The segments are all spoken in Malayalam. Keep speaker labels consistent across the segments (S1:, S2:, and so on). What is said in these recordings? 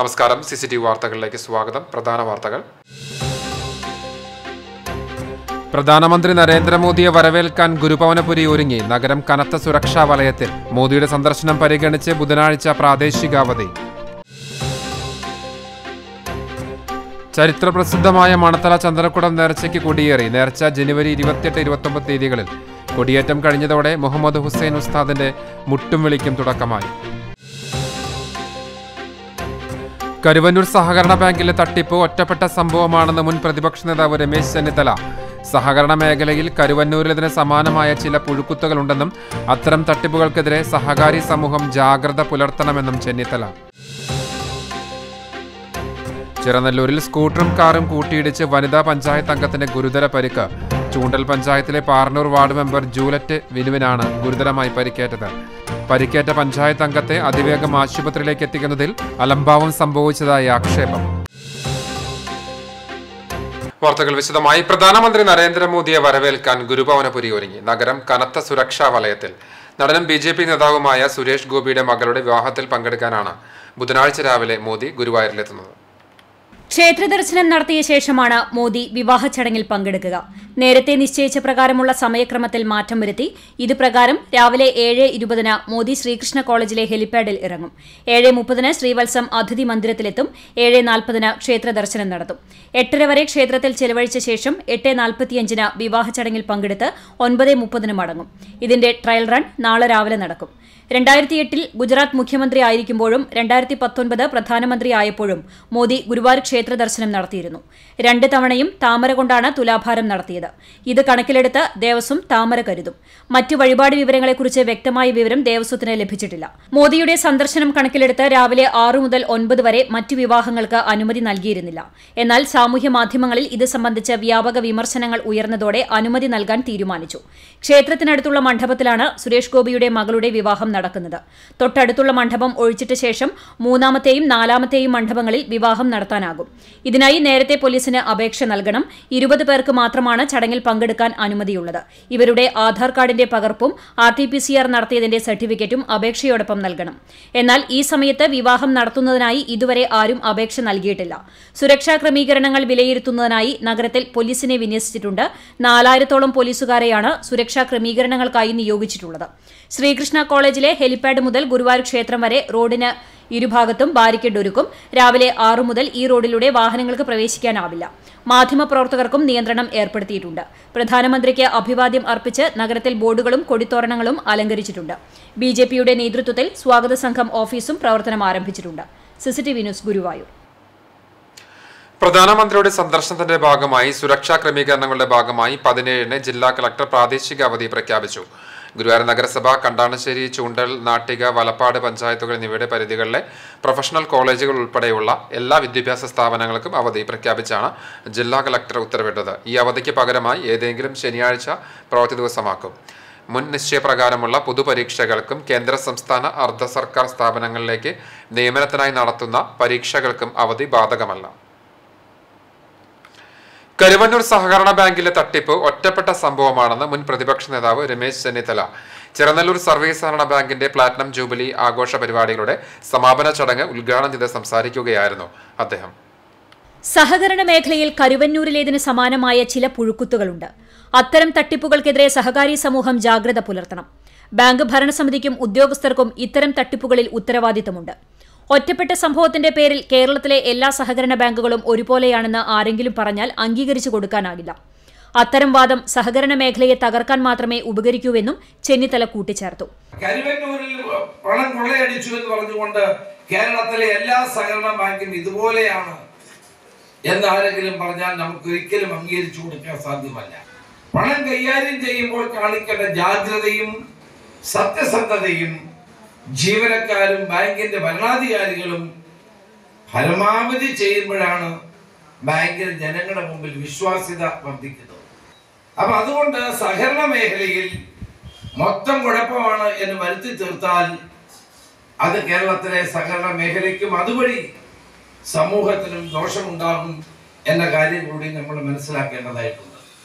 S1: നമസ്കാരം സി സി ടി വി വാർത്തകളിലേക്ക് സ്വാഗതം പ്രധാന വാർത്തകൾ പ്രധാനമന്ത്രി നരേന്ദ്രമോദിയെ വരവേൽക്കാൻ ഗുരുഭവനപുരി ഒരുങ്ങി നഗരം കനത്ത സുരക്ഷാ വലയത്തിൽ മോദിയുടെ സന്ദർശനം പരിഗണിച്ച് ബുധനാഴ്ച പ്രാദേശികാവധി ചരിത്രപ്രസിദ്ധമായ മണത്തല ചന്ദ്രക്കുടം നേർച്ചയ്ക്ക് കൊടിയേറി നേർച്ച ജനുവരി ഇരുപത്തിയെട്ട് ഇരുപത്തൊമ്പത് തീയതികളിൽ കൊടിയേറ്റം കഴിഞ്ഞതോടെ മുഹമ്മദ് ഹുസൈൻ ഉസ്താദിന്റെ മുട്ടും വിളിക്കും തുടക്കമായി കരുവന്നൂർ സഹകരണ ബാങ്കിലെ തട്ടിപ്പ് ഒറ്റപ്പെട്ട സംഭവമാണെന്ന് മുൻ പ്രതിപക്ഷ നേതാവ് രമേശ് ചെന്നിത്തല സഹകരണ മേഖലയിൽ കരുവന്നൂരിലതിന് സമാനമായ ചില പുഴുക്കുത്തുകളുണ്ടെന്നും അത്തരം തട്ടിപ്പുകൾക്കെതിരെ സഹകാരി സമൂഹം ജാഗ്രത പുലർത്തണമെന്നും ചെന്നിത്തല ചിറനല്ലൂരിൽ സ്കൂട്ടറും കാറും കൂട്ടിയിടിച്ച് വനിതാ പഞ്ചായത്ത് അംഗത്തിന്റെ ഗുരുതര പരിക്ക് ചൂണ്ടൽ പഞ്ചായത്തിലെ പാർണൂർ വാർഡ് മെമ്പർ ജൂലറ്റ് വിനുവിനാണ് ഗുരുതരമായി പരിക്കേറ്റത് പരിക്കേറ്റ പഞ്ചായത്ത് അംഗത്തെ അതിവേഗം ആശുപത്രിയിലേക്ക് എത്തിക്കുന്നതിൽ അലംഭാവം സംഭവിച്ചതായി ആക്ഷേപം വാർത്തകൾ വിശദമായി പ്രധാനമന്ത്രി നരേന്ദ്രമോദിയെ വരവേൽക്കാൻ ഗുരുഭവനപുരി ഒരുങ്ങി നഗരം കനത്ത സുരക്ഷാ വലയത്തിൽ നടനും ബി ജെ പി നേതാവുമായ സുരേഷ് ഗോപിയുടെ മകളുടെ വിവാഹത്തിൽ പങ്കെടുക്കാനാണ് ബുധനാഴ്ച രാവിലെ മോദി ഗുരുവായൂരിലെത്തുന്നത്
S2: ക്ഷേത്ര ദർശനം നടത്തിയ ശേഷമാണ് മോദി വിവാഹ ചടങ്ങിൽ പങ്കെടുക്കുക നേരത്തെ നിശ്ചയിച്ച പ്രകാരമുള്ള സമയക്രമത്തിൽ മാറ്റം വരുത്തി ഇത് പ്രകാരം രാവിലെ ഏഴ് ഇരുപതിന് മോദി ശ്രീകൃഷ്ണ കോളേജിലെ ഹെലിപാഡിൽ ഇറങ്ങും ഏഴ് മുപ്പതിന് ശ്രീവത്സം അതിഥി മന്ദിരത്തിലെത്തും ഏഴ് നാൽപ്പതിന് ക്ഷേത്ര ദർശനം നടത്തും എട്ടര വരെ ക്ഷേത്രത്തിൽ ചെലവഴിച്ച ശേഷം എട്ട് നാൽപ്പത്തിയഞ്ചിന് വിവാഹ ചടങ്ങിൽ പങ്കെടുത്ത് ഒൻപത് മുപ്പതിന് മടങ്ങും ഇതിന്റെ ട്രയൽ റൺ നാളെ രാവിലെ നടക്കും രണ്ടായിരത്തി എട്ടിൽ ഗുജറാത്ത് മുഖ്യമന്ത്രി ആയിരിക്കുമ്പോഴും രണ്ടായിരത്തി പത്തൊൻപത് പ്രധാനമന്ത്രി ആയപ്പോഴും മോദി ഗുരുവായൂർ ക്ഷേത്ര ദർശനം നടത്തിയിരുന്നു രണ്ട് തവണയും താമര കൊണ്ടാണ് തുലാഭാരം നടത്തിയത് ഇത് കണക്കിലെടുത്ത് ദേവസ്വം താമര കരുതും മറ്റു വഴിപാട് വിവരങ്ങളെക്കുറിച്ച് വ്യക്തമായ വിവരം ദേവസ്വത്തിന് ലഭിച്ചിട്ടില്ല മോദിയുടെ സന്ദർശനം കണക്കിലെടുത്ത് രാവിലെ ആറു മുതൽ ഒൻപത് വരെ മറ്റു വിവാഹങ്ങൾക്ക് അനുമതി നൽകിയിരുന്നില്ല എന്നാൽ സാമൂഹ്യ മാധ്യമങ്ങളിൽ ഇത് സംബന്ധിച്ച് വ്യാപക വിമർശനങ്ങൾ ഉയർന്നതോടെ അനുമതി നൽകാൻ തീരുമാനിച്ചു ക്ഷേത്രത്തിനടുത്തുള്ള മണ്ഡപത്തിലാണ് സുരേഷ് ഗോപിയുടെ മകളുടെ വിവാഹം നടക്കുന്നത് തൊട്ടടുത്തുള്ള മണ്ഡപം ഒഴിച്ചിട്ട ശേഷം മൂന്നാമത്തെയും നാലാമത്തെയും മണ്ഡപങ്ങളിൽ വിവാഹം നടത്താനാകും ഇതിനായി നേരത്തെ പോലീസിന് അപേക്ഷ നൽകണം ഇരുപത് പേർക്ക് മാത്രമാണ് ചടങ്ങിൽ പങ്കെടുക്കാൻ അനുമതിയുള്ളത് ഇവരുടെ ആധാർ കാർഡിന്റെ പകർപ്പും R T P C R നടത്തിയതിന്റെ സർട്ടിഫിക്കറ്റും അപേക്ഷയോടൊപ്പം നൽകണം എന്നാൽ ഈ സമയത്ത് വിവാഹം നടത്തുന്നതിനായി ഇതുവരെ ആരും അപേക്ഷ നൽകിയിട്ടില്ല സുരക്ഷാ ക്രമീകരണങ്ങൾ വിലയിരുത്തുന്നതിനായി നഗരത്തിൽ പോലീസിനെ വിന്യസിച്ചിട്ടുണ്ട് നാലായിരത്തോളം പോലീസുകാരെയാണ് സുരക്ഷാ ക്രമീകരണങ്ങൾക്കായി നിയോഗിച്ചിട്ടുള്ളത് ശ്രീകൃഷ്ണ കോളേജിലെ ഹെലിപാഡ് മുതൽ ഗുരുവായൂർ ക്ഷേത്രം വരെ റോഡിന് ഇരുഭാഗത്തും ബാരിക്കേഡ് ഒരുക്കും രാവിലെ ആറു മുതൽ ഈ റോഡിലൂടെ വാഹനങ്ങൾക്ക് പ്രവേശിക്കാനാവില്ല മാധ്യമപ്രവർത്തകർക്കും നിയന്ത്രണം ഏർപ്പെടുത്തിയിട്ടുണ്ട് പ്രധാനമന്ത്രിക്ക് അഭിവാദ്യം അർപ്പിച്ച് നഗരത്തിൽ ബോർഡുകളും കൊടിത്തോരണങ്ങളും അലങ്കരിച്ചിട്ടുണ്ട് ബി ജെ പിയുടെ നേതൃത്വത്തിൽ സ്വാഗത സംഘം ഓഫീസും പ്രവർത്തനം ആരംഭിച്ചിട്ടുണ്ട് സിസിടിവി ന്യൂസ് ഗുരുവായൂർ
S1: പ്രധാനമന്ത്രിയുടെ സന്ദർശനത്തിന്റെ ഭാഗമായി സുരക്ഷാ ക്രമീകരണങ്ങളുടെ ഭാഗമായി പതിനേഴിന് ജില്ലാ കളക്ടർ പ്രാദേശിക അവധി പ്രഖ്യാപിച്ചു ഗുരുവായൂർ നഗരസഭ കണ്ടാണശ്ശേരി ചൂണ്ടൽ നാട്ടിക വലപ്പാട് പഞ്ചായത്തുകൾ എന്നിവയുടെ പരിധികളിലെ പ്രൊഫഷണൽ കോളേജുകൾ ഉൾപ്പെടെയുള്ള എല്ലാ വിദ്യാഭ്യാസ സ്ഥാപനങ്ങൾക്കും അവധി പ്രഖ്യാപിച്ചാണ് ജില്ലാ കളക്ടർ ഉത്തരവിട്ടത് ഈ അവധിക്ക് പകരമായി ഏതെങ്കിലും ശനിയാഴ്ച പ്രവൃത്തി ദിവസമാക്കും മുൻ നിശ്ചയപ്രകാരമുള്ള പൊതുപരീക്ഷകൾക്കും കേന്ദ്ര സംസ്ഥാന അർദ്ധ സർക്കാർ സ്ഥാപനങ്ങളിലേക്ക് നിയമനത്തിനായി നടത്തുന്ന പരീക്ഷകൾക്കും അവധി ബാധകമല്ല കരുവന്നൂർ സഹകരണ ബാങ്കിലെ തട്ടിപ്പ് ഒറ്റപ്പെട്ട സംഭവമാണെന്ന് മുൻ പ്രതിപക്ഷ നേതാവ് രമേശ് ചെന്നിത്തല ചിറനല്ലൂർ സർവീസ് സഹകരണ ബാങ്കിന്റെ പ്ലാറ്റിനം ജൂബിലി ആഘോഷ പരിപാടികളുടെ സമാപന ചടങ്ങ് ഉദ്ഘാടനം ചെയ്ത് സംസാരിക്കുകയായിരുന്നു അദ്ദേഹം
S2: സഹകരണ മേഖലയിൽ കരുവന്നൂരിലേതിന് സമാനമായ ചില പുഴുക്കുത്തുകളുണ്ട് അത്തരം തട്ടിപ്പുകൾക്കെതിരെ സഹകാരി സമൂഹം ജാഗ്രത പുലർത്തണം ബാങ്ക് ഭരണസമിതിക്കും ഉദ്യോഗസ്ഥർക്കും ഇത്തരം തട്ടിപ്പുകളിൽ ഉത്തരവാദിത്തമുണ്ട് ഒറ്റപ്പെട്ട സംഭവത്തിന്റെ പേരിൽ കേരളത്തിലെ എല്ലാ സഹകരണ ബാങ്കുകളും ഒരുപോലെയാണെന്ന് ആരെങ്കിലും പറഞ്ഞാൽ അംഗീകരിച്ചു കൊടുക്കാനാകില്ല അത്തരം വാദം സഹകരണ മേഖലയെ തകർക്കാൻ മാത്രമേ ഉപകരിക്കൂവെന്നും ചെന്നിത്തല കൂട്ടിച്ചേർത്തു
S3: കരുവന്നൂരിൽ പണം കൊള്ളയടിച്ചു എന്ന് പറഞ്ഞുകൊണ്ട് കേരളത്തിലെ എല്ലാ സഹകരണ ബാങ്കും ഇതുപോലെയാണ് എന്ന് ആരെങ്കിലും പറഞ്ഞാൽ നമുക്ക് ഒരിക്കലും അംഗീകരിച്ചു കൊടുക്കാൻ സാധ്യമല്ല പണം കൈകാര്യം ചെയ്യുമ്പോൾ കാണിക്കേണ്ട ജാഗ്രതയും സത്യസന്ധതയും ജീവനക്കാരും ബാങ്കിന്റെ ഭരണാധികാരികളും പരമാവധി ചെയ്യുമ്പോഴാണ് ബാങ്കിന് ജനങ്ങളുടെ മുമ്പിൽ വിശ്വാസ്യത വർദ്ധിക്കുന്നത് അപ്പൊ അതുകൊണ്ട് സഹകരണ മേഖലയിൽ മൊത്തം കുഴപ്പമാണ് എന്ന് വരുത്തി തീർത്താൽ അത് കേരളത്തിലെ സഹകരണ മേഖലയ്ക്കും അതുവഴി സമൂഹത്തിനും ദോഷമുണ്ടാകും എന്ന കാര്യം കൂടി നമ്മൾ മനസ്സിലാക്കേണ്ടതായിട്ടുണ്ട്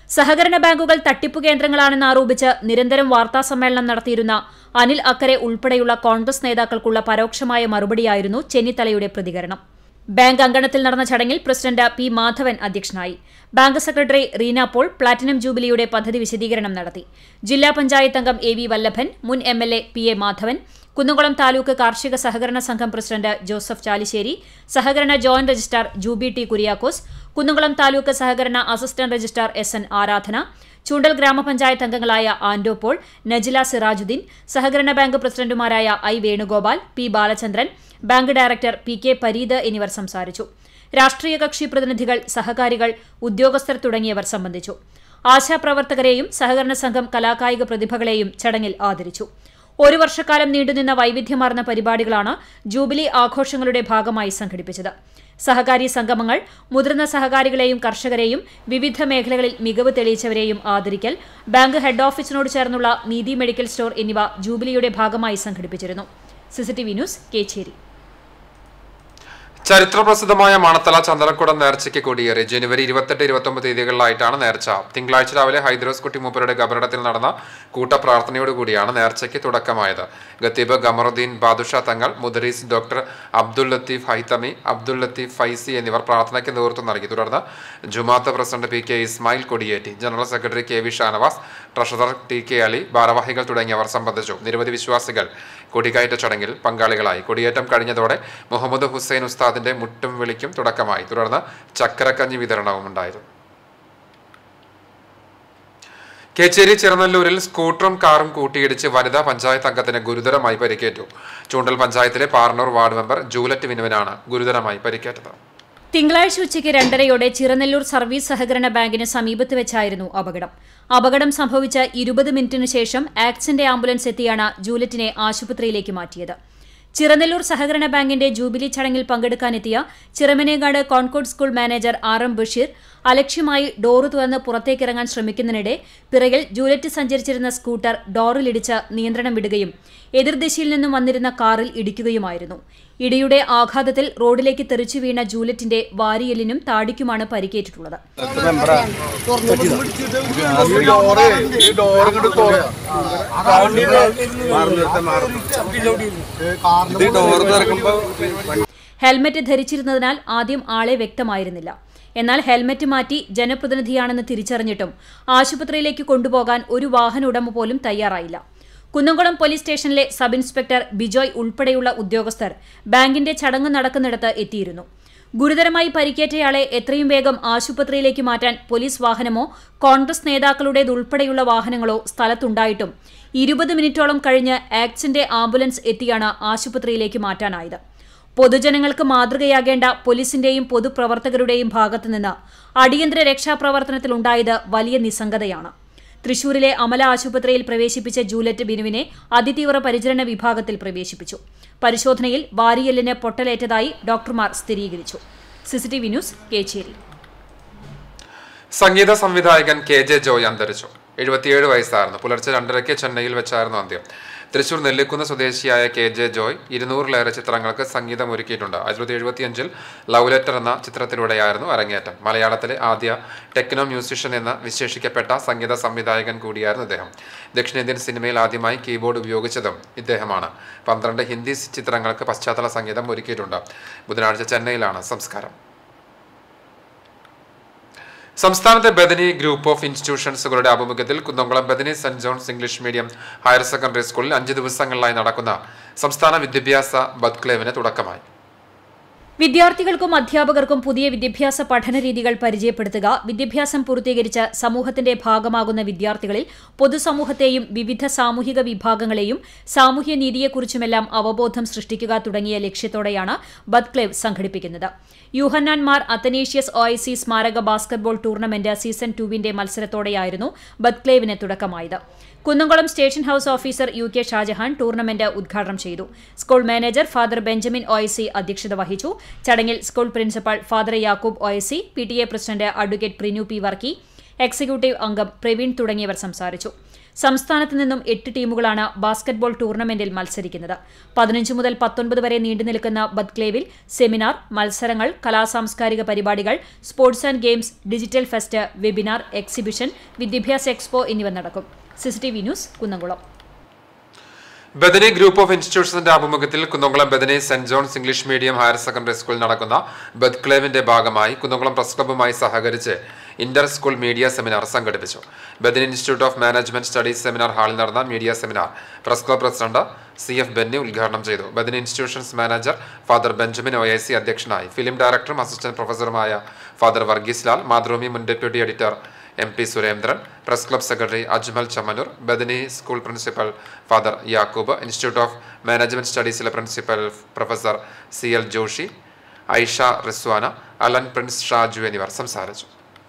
S2: സഹകരണ ബാങ്കുകൾ തട്ടിപ്പു കേന്ദ്രങ്ങളാണെന്ന് ആരോപിച്ച് നിരന്തരം വാർത്താസമ്മേളനം നടത്തിയിരുന്ന അനിൽ അക്കരെ ഉൾപ്പെടെയുള്ള കോൺഗ്രസ് നേതാക്കൾക്കുള്ള പരോക്ഷമായ മറുപടിയായിരുന്നു ചെന്നിത്തലയുടെ പ്രതികരണം ബാങ്ക് അങ്കണത്തിൽ നടന്ന ചടങ്ങിൽ പ്രസിഡന്റ് പി മാധവൻ അധ്യക്ഷനായി bank secretary Reena Paul platinum ജൂബിലിയുടെ പദ്ധതി വിശദീകരണം നടത്തി ജില്ലാ പഞ്ചായത്ത് അംഗം എ വി വല്ലഭൻ മുൻ M L A P A Madhavan Kunnamkulam taluk കാർഷിക സഹകരണ സംഘം പ്രസിഡന്റ് ജോസഫ് ചാലിശ്ശേരി സഹകരണ joint registrar Juby T Kuriakose Kunnamkulam taluk സഹകരണ അസിസ്റ്റന്റ് രജിസ്ട്രാർ എസ് എൻ ആരാധന ചൂണ്ടൽ ഗ്രാമപഞ്ചായത്ത് അംഗങ്ങളായ ആൻഡോ പോൾ നജില സിറാജുദ്ദീൻ സഹകരണ ബാങ്ക് പ്രസിഡന്റുമാരായ I Venugopal P Balachandran bank director P K Pareed എന്നിവർ സംസാരിച്ചു രാഷ്ട്രീയ കക്ഷി പ്രതിനിധികൾ സഹകാരികൾ ഉദ്യോഗസ്ഥർ തുടങ്ങിയവർ സംബന്ധിച്ചു ആശാപ്രവർത്തകരെയും സഹകരണ സംഘം കലാകായിക പ്രതിഭകളെയും ചടങ്ങിൽ ആദരിച്ചു ഒരു വർഷക്കാലം നീണ്ടുനിന്ന വൈവിധ്യമാർന്ന പരിപാടികളാണ് ജൂബിലി ആഘോഷങ്ങളുടെ ഭാഗമായി സംഘടിപ്പിച്ചത് സഹകാരി സംഗമങ്ങൾ മുതിർന്ന സഹകാരികളെയും കർഷകരെയും വിവിധ മേഖലകളിൽ മികവ് തെളിയിച്ചവരെയും ആദരിക്കൽ ബാങ്ക് ഹെഡ് ഓഫീസിനോട് ചേർന്നുള്ള നീതി മെഡിക്കൽ സ്റ്റോർ എന്നിവ ജൂബിലിയുടെ ഭാഗമായി സംഘടിപ്പിച്ചിരുന്നു സിസിടിവി ന്യൂസ് കേച്ചേരി
S1: ചരിത്രപ്രസിദ്ധമായ മണത്തല ചന്ദനക്കുടം നേർച്ചയ്ക്ക് കൊടിയേറി ജനുവരി ഇരുപത്തെട്ട് ഇരുപത്തൊമ്പത് തീയതികളിലായിട്ടാണ് നേർച്ച തിങ്കളാഴ്ച രാവിലെ ഹൈദ്രോസ് കുട്ടി മൂപ്പരുടെ ഖബറിടത്തിൽ നടന്ന കൂട്ടപ്രാർത്ഥനയോടുകൂടിയാണ് നേർച്ചയ്ക്ക് തുടക്കമായത് ഖത്തീബ് ഗമറുദ്ദീൻ ബാദുഷ തങ്ങൾ മുദരീസ് ഡോക്ടർ അബ്ദുൽ ലത്തീഫ് ഹൈത്തമി അബ്ദുൽ ലത്തീഫ് ഫൈസി എന്നിവർ പ്രാർത്ഥനയ്ക്ക് നേതൃത്വം നൽകി തുടർന്ന് ജുമാഅത്ത് പ്രസിഡന്റ് പി കെ ഇസ്മായിൽ കൊടിയേറ്റി general secretary K V Shanavas treasurer T K Ali ഭാരവാഹികൾ തുടങ്ങിയവർ സംബന്ധിച്ചു നിരവധി വിശ്വാസികൾ കൊടികയറ്റ ചടങ്ങിൽ പങ്കാളികളായി കൊടിയേറ്റം കഴിഞ്ഞതോടെ മുഹമ്മദ് ഹുസൈൻ ഉസ്താദിന്റെ മുട്ടും വിളിക്കും തുടക്കമായി തുടർന്ന് ചക്കരക്കഞ്ഞി വിതരണവും ഉണ്ടായിരുന്നു കേച്ചേരി ചെറുനല്ലൂരിൽ സ്കൂട്ടറും കാറും കൂട്ടിയിടിച്ച് വനിതാ പഞ്ചായത്ത് അംഗത്തിന് ഗുരുതരമായി പരിക്കേറ്റു ചൂണ്ടൽ പഞ്ചായത്തിലെ പാർണൂർ വാർഡ് മെമ്പർ ജൂലറ്റ് വിനുവിനാണ് ഗുരുതരമായി പരിക്കേറ്റത്
S2: തിങ്കളാഴ്ച ഉച്ചയ്ക്ക് രണ്ടരയോടെ ചിറനെല്ലൂർ സർവീസ് സഹകരണ ബാങ്കിന് സമീപത്ത് വെച്ചായിരുന്നു അപകടം അപകടം സംഭവിച്ച ഇരുപത് മിനിറ്റിന് ശേഷം ആക്സിന്റെ ആംബുലൻസ് എത്തിയാണ് ജൂലറ്റിനെ ആശുപത്രിയിലേക്ക് മാറ്റിയത് ചിറനെല്ലൂർ സഹകരണ ബാങ്കിന്റെ ജൂബിലി ചടങ്ങിൽ പങ്കെടുക്കാനെത്തിയ Chiramanengad Concord school manager R M Basheer അലക്ഷ്യമായി ഡോറ് തുറന്ന് പുറത്തേക്കിറങ്ങാൻ ശ്രമിക്കുന്നതിനിടെ പിറകിൽ ജൂലറ്റ് സഞ്ചരിച്ചിരുന്ന സ്കൂട്ടർ ഡോറിലിടിച്ച് നിയന്ത്രണം വിടുകയും എതിർദിശയിൽ നിന്നും വന്നിരുന്ന കാറിൽ ഇടിക്കുകയുമായിരുന്നു ഇടിയുടെ ആഘാതത്തിൽ റോഡിലേക്ക് തെറിച്ചു വീണ ജൂലറ്റിന്റെ വാരിയലിനും താടിക്കുമാണ് പരിക്കേറ്റിട്ടുള്ളത് ഹെൽമറ്റ് ധരിച്ചിരുന്നതിനാൽ ആദ്യം ആളെ വ്യക്തമായിരുന്നില്ല എന്നാൽ ഹെൽമറ്റ് മാറ്റി ജനപ്രതിനിധിയാണെന്ന് തിരിച്ചറിഞ്ഞിട്ടും ആശുപത്രിയിലേക്ക് കൊണ്ടുപോകാൻ ഒരു വാഹന ഉടമ പോലും തയ്യാറായില്ല കുന്നംകുളം പോലീസ് സ്റ്റേഷനിലെ സബ് ഇൻസ്പെക്ടർ ബിജോയ് ഉൾപ്പെടെയുള്ള ഉദ്യോഗസ്ഥർ ബാങ്കിന്റെ ചടങ്ങ് നടക്കുന്നിടത്ത് എത്തിയിരുന്നു ഗുരുതരമായി പരിക്കേറ്റയാളെ എത്രയും വേഗം ആശുപത്രിയിലേക്ക് മാറ്റാൻ പോലീസ് വാഹനമോ കോൺഗ്രസ് നേതാക്കളുടേതുൾപ്പെടെയുള്ള വാഹനങ്ങളോ സ്ഥലത്തുണ്ടായിട്ടും ഇരുപത് മിനിറ്റോളം കഴിഞ്ഞ് ആക്സിന്റെ ആംബുലൻസ് എത്തിയാണ് ആശുപത്രിയിലേക്ക് മാറ്റാനായത് പൊതുജനങ്ങൾക്ക് മാതൃകയാകേണ്ട പോലീസിന്റെയും പൊതുപ്രവർത്തകരുടെയും ഭാഗത്തുനിന്ന് അടിയന്തര രക്ഷാപ്രവർത്തനത്തിലുണ്ടായത് വലിയ നിസ്സംഗതയാണ് തൃശൂരിലെ അമല ആശുപത്രിയിൽ പ്രവേശിപ്പിച്ച ജൂലറ്റ് ബിനുവിനെ അതിതീവ്ര പരിചരണ വിഭാഗത്തിൽ പ്രവേശിപ്പിച്ചു പരിശോധനയിൽ വാരിയലിന് പൊട്ടലേറ്റതായി ഡോക്ടർമാർ സ്ഥിരീകരിച്ചു സിസിടിവി ന്യൂസ് കേച്ചേരി
S1: സംഗീത സംവിധായകൻ കെ ജെ ജോയ് അന്തരിച്ചു എഴുപത്തിയേഴ് വയസ്സായിരുന്നു പുലർച്ചെ രണ്ടരയ്ക്ക് ചെന്നൈയിൽ വെച്ചായിരുന്നു അന്ത്യം തൃശൂർ നെല്ലിക്കുന്ന് സ്വദേശിയായ കെ ജെ ജോയ് ഇരുന്നൂറിലേറെ ചിത്രങ്ങൾക്ക് സംഗീതം ഒരുക്കിയിട്ടുണ്ട് ആയിരത്തി തൊള്ളായിരത്തി എഴുപത്തിയഞ്ചിൽ ലവ് ലെറ്റർ എന്ന ചിത്രത്തിലൂടെയായിരുന്നു അരങ്ങേറ്റം മലയാളത്തിലെ ആദ്യ ടെക്നോ മ്യൂസിഷ്യൻ എന്ന് വിശേഷിക്കപ്പെട്ട സംഗീത സംവിധായകൻ കൂടിയായിരുന്നു ഇദ്ദേഹം ദക്ഷിണേന്ത്യൻ സിനിമയിൽ ആദ്യമായി കീബോർഡ് ഉപയോഗിച്ചതും ഇദ്ദേഹമാണ് പന്ത്രണ്ട് ഹിന്ദി ചിത്രങ്ങൾക്ക് പശ്ചാത്തല സംഗീതം ഒരുക്കിയിട്ടുണ്ട് ബുധനാഴ്ച ചെന്നൈയിലാണ് സംസ്കാരം സംസ്ഥാനത്തെ ബദനി ഗ്രൂപ്പ് ഓഫ് ഇൻസ്റ്റിറ്റ്യൂഷൻസുകളുടെ ആഭിമുഖ്യത്തിൽ Kunnamkulam Bethany Saint John's English medium higher secondary സ്കൂളിൽ അഞ്ച് ദിവസങ്ങളിലായി നടക്കുന്ന സംസ്ഥാന വിദ്യാഭ്യാസ ബദ്ക്ലേവിന് തുടക്കമായി
S2: വിദ്യാർത്ഥികൾക്കും അധ്യാപകർക്കും പുതിയ വിദ്യാഭ്യാസ പഠന രീതികൾ പരിചയപ്പെടുത്തുക വിദ്യാഭ്യാസം പൂർത്തീകരിച്ച് സമൂഹത്തിന്റെ ഭാഗമാകുന്ന വിദ്യാർത്ഥികളിൽ പൊതുസമൂഹത്തെയും വിവിധ സാമൂഹിക വിഭാഗങ്ങളെയും സാമൂഹ്യ നീതിയെക്കുറിച്ചുമെല്ലാം അവബോധം സൃഷ്ടിക്കുക തുടങ്ങിയ ലക്ഷ്യത്തോടെയാണ് ബദ്ക്ലേവ് സംഘടിപ്പിക്കുന്നത് യൂഹന്നാൻമാർ അത്തനേഷ്യസ് ഒ ഐ സി സ്മാരക ബാസ്കറ്റ്ബോൾ ടൂർണമെന്റ് സീസൺ ടുവിന്റെ മത്സരത്തോടെയായിരുന്നു ബദ്ക്ലേവിന് തുടക്കമായത് Kunnamkulam station house officer U K Shajahan tournament ഉദ്ഘാടനം ചെയ്തു school manager father Benjamin O I C അധ്യക്ഷത വഹിച്ചു ചടങ്ങിൽ school principal father Yakoob O I C P T A president advocate Prinu P Varkey executive അംഗം പ്രവീൺ തുടങ്ങിയവർ സംസാരിച്ചു സംസ്ഥാനത്ത് നിന്നും എട്ട് ടീമുകളാണ് ബാസ്കറ്റ്ബോൾ ടൂർണമെന്റിൽ മത്സരിക്കുന്നത് പതിനഞ്ച് മുതൽ പത്തൊൻപത് വരെ നീണ്ടുനിൽക്കുന്ന ബദ്ക്ലേവിൽ സെമിനാർ മത്സരങ്ങൾ കലാസാംസ്കാരിക പരിപാടികൾ sports and games digital fest webinar exhibition വിദ്യാഭ്യാസ എക്സ്പോ എന്നിവ നടക്കും CCTV news Kunnamkulam
S1: Bethany group of ഇൻസ്റ്റിറ്റ്യൂഷൻസിന്റെ ആഭിമുഖ്യത്തിൽ Kunnamkulam Bethany Saint John's English medium higher secondary സ്കൂളിൽ നടക്കുന്ന ബദ് ക്ലേവിന്റെ ഭാഗമായി കുന്നംകുളം പ്രസ് ക്ലബ്ബുമായി സഹകരിച്ച് ഇന്റർ സ്കൂൾ മീഡിയ സെമിനാർ സംഘടിപ്പിച്ചു Bethany institute of management studies seminar ഹാളിൽ നടന്ന media seminar press club president C F Benny ഉദ്ഘാടനം ചെയ്തു Bethany institutions manager father Benjamin O I C അധ്യക്ഷനായി ഫിലിം ഡയറക്ടറും അസിസ്റ്റന്റ് പ്രൊഫസറുമായ ഫാദർ വർഗീസ് ലാൽ മാതൃഭൂമി മുൻ deputy editor M P Surendran press club secretary Ajmal Chammanur Bethany school principal father Yakoob institute of management സ്റ്റഡീസിലെ principal professor C L Joshy Aisha Rizwana Alan Prince Shaju എന്നിവർ സംസാരിച്ചു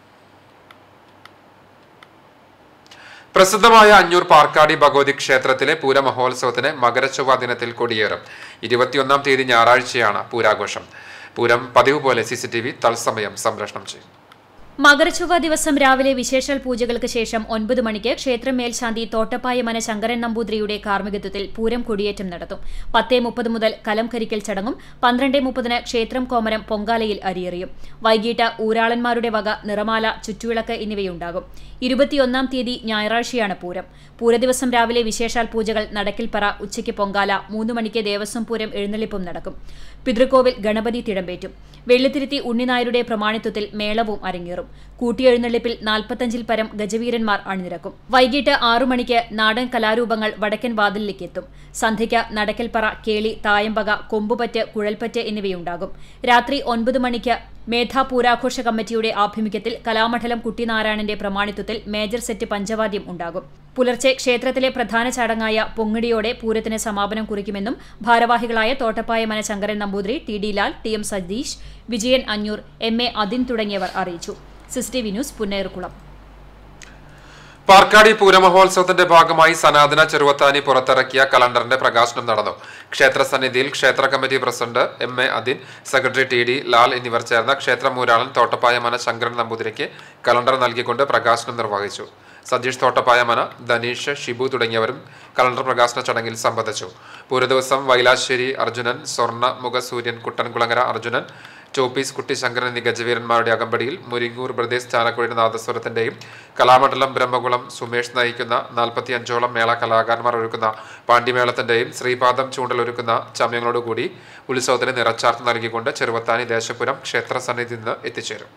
S1: പ്രസിദ്ധമായ അഞ്ഞൂർ പാർക്കാടി ഭഗവതി ക്ഷേത്രത്തിലെ പൂരമഹോത്സവത്തിന് മകരച്ചൊവ്വ ദിനത്തിൽ കൊടിയേറും ഇരുപത്തിയൊന്നാം തീയതി ഞായറാഴ്ചയാണ് പൂരാഘോഷം പൂരം പതിവ് പോലെ സി സി ടി വി തത്സമയം സംപ്രേഷണം ചെയ്യും
S2: മകരച്ചൊവ്വ ദിവസം രാവിലെ വിശേഷാൽ പൂജകൾക്ക് ശേഷം ഒൻപത് മണിക്ക് ക്ഷേത്രം മേൽശാന്തി തോട്ടപ്പായമന ശങ്കരൻ നമ്പൂതിരിയുടെ കാർമ്മികത്വത്തിൽ പൂരം കൊടിയേറ്റം നടത്തും പത്തേ മുപ്പത് മുതൽ കലം കരിക്കൽ ചടങ്ങും പന്ത്രണ്ടേ മുപ്പതിന് ക്ഷേത്രം കോമരം പൊങ്കാലയിൽ അരിയെറിയും വൈകിട്ട് ഊരാളന്മാരുടെ വക നിറമാല ചുറ്റുവിളക്ക് എന്നിവയുണ്ടാകും ഇരുപത്തിയൊന്നാം തീയതി ഞായറാഴ്ചയാണ് പൂരം പൂരദിവസം രാവിലെ വിശേഷാൽ പൂജകൾ നടക്കിൽപ്പറ ഉച്ചയ്ക്ക് പൊങ്കാല മൂന്ന് മണിക്ക് ദേവസ്വം പൂരം എഴുന്നള്ളിപ്പും നടക്കും പിതൃക്കോവിൽ ഗണപതി തിടമ്പേറ്റും വെള്ളിത്തിരുത്തി ഉണ്ണിനായരുടെ പ്രമാണിത്വത്തിൽ മേളവും അരങ്ങേറും കൂട്ടിയെഴുന്നള്ളിപ്പിൽ നാൽപ്പത്തഞ്ചിൽ പരം ഗജവീരന്മാർ അണിനിരക്കും വൈകിട്ട് ആറു മണിക്ക് നാടൻ കലാരൂപങ്ങൾ വടക്കൻ വാതിലിലേക്ക് എത്തും സന്ധ്യയ്ക്ക് നടക്കൽപ്പറ കേളി തായമ്പക കൊമ്പുപറ്റ് കുഴൽപ്പറ്റ് എന്നിവയുണ്ടാകും രാത്രി ഒൻപത് മണിക്ക് മേധാ പൂരാഘോഷ കമ്മിറ്റിയുടെ ആഭിമുഖ്യത്തിൽ കലാമണ്ഡലം കുട്ടിനാരായണന്റെ പ്രമാണിത്വത്തിൽ മേജർ സെറ്റ് പഞ്ചവാദ്യം ഉണ്ടാകും പുലർച്ചെ ക്ഷേത്രത്തിലെ പ്രധാന ചടങ്ങായ പൊങ്ങിടിയോടെ പൂരത്തിന് സമാപനം കുറിക്കുമെന്നും ഭാരവാഹികളായ Thottappayamana Sankaran Namboothiri T D Lal T M Satheesh Vijayan Anjoor M A Adin തുടങ്ങിയവർ അറിയിച്ചു സിസ്റ്റി വിന്യൂസ് പുന്നേറുകുളം
S1: പാർക്കാടി പൂരമഹോത്സവത്തിന്റെ ഭാഗമായി സനാതന ചെറുവത്താനി പുറത്തിറക്കിയ കലണ്ടറിന്റെ പ്രകാശനം നടന്നു ക്ഷേത്ര സന്നിധിയിൽ ക്ഷേത്ര committee president M A Adin secretary T D Lal എന്നിവർ ചേർന്ന ക്ഷേത്ര മൂരാളൻ തോട്ടപ്പായമന ശങ്കരൻ നമ്പൂതിരിക്ക് കലണ്ടർ നൽകിക്കൊണ്ട് പ്രകാശനം നിർവഹിച്ചു സതീഷ് തോട്ടപ്പായമന ധനീഷ് ഷിബു തുടങ്ങിയവരും കലണ്ടർ പ്രകാശന ചടങ്ങിൽ സംബന്ധിച്ചു പൂരദിവസം വൈലാശ്ശേരി അർജുനൻ സ്വർണ്ണ മുഖസൂര്യൻ കുട്ടൻകുളങ്ങര അർജുനൻ ചോപ്പീസ് കുട്ടിശങ്കരൻ എന്നീ ഗജവീരന്മാരുടെ അകമ്പടിയിൽ മുരിങ്ങൂർ പ്രദേശ് ചാലക്കുഴിയുടെ നാദസ്വരത്തിന്റെയും കലാമണ്ഡലം ബ്രഹ്മകുളം സുമേഷ് നയിക്കുന്ന നാൽപ്പത്തി അഞ്ചോളം മേള കലാകാരന്മാർ ഒരുക്കുന്ന പാണ്ഡിമേളത്തിന്റെയും ശ്രീപാദം ചൂണ്ടൽ ഒരുക്കുന്ന ചമയങ്ങളോടുകൂടി ഉത്സവത്തിന് നിറച്ചാർത്ത് നൽകിക്കൊണ്ട് ചെറുവത്താനി ദേശപുരം ക്ഷേത്ര സന്നിധി നിന്ന് എത്തിച്ചേരും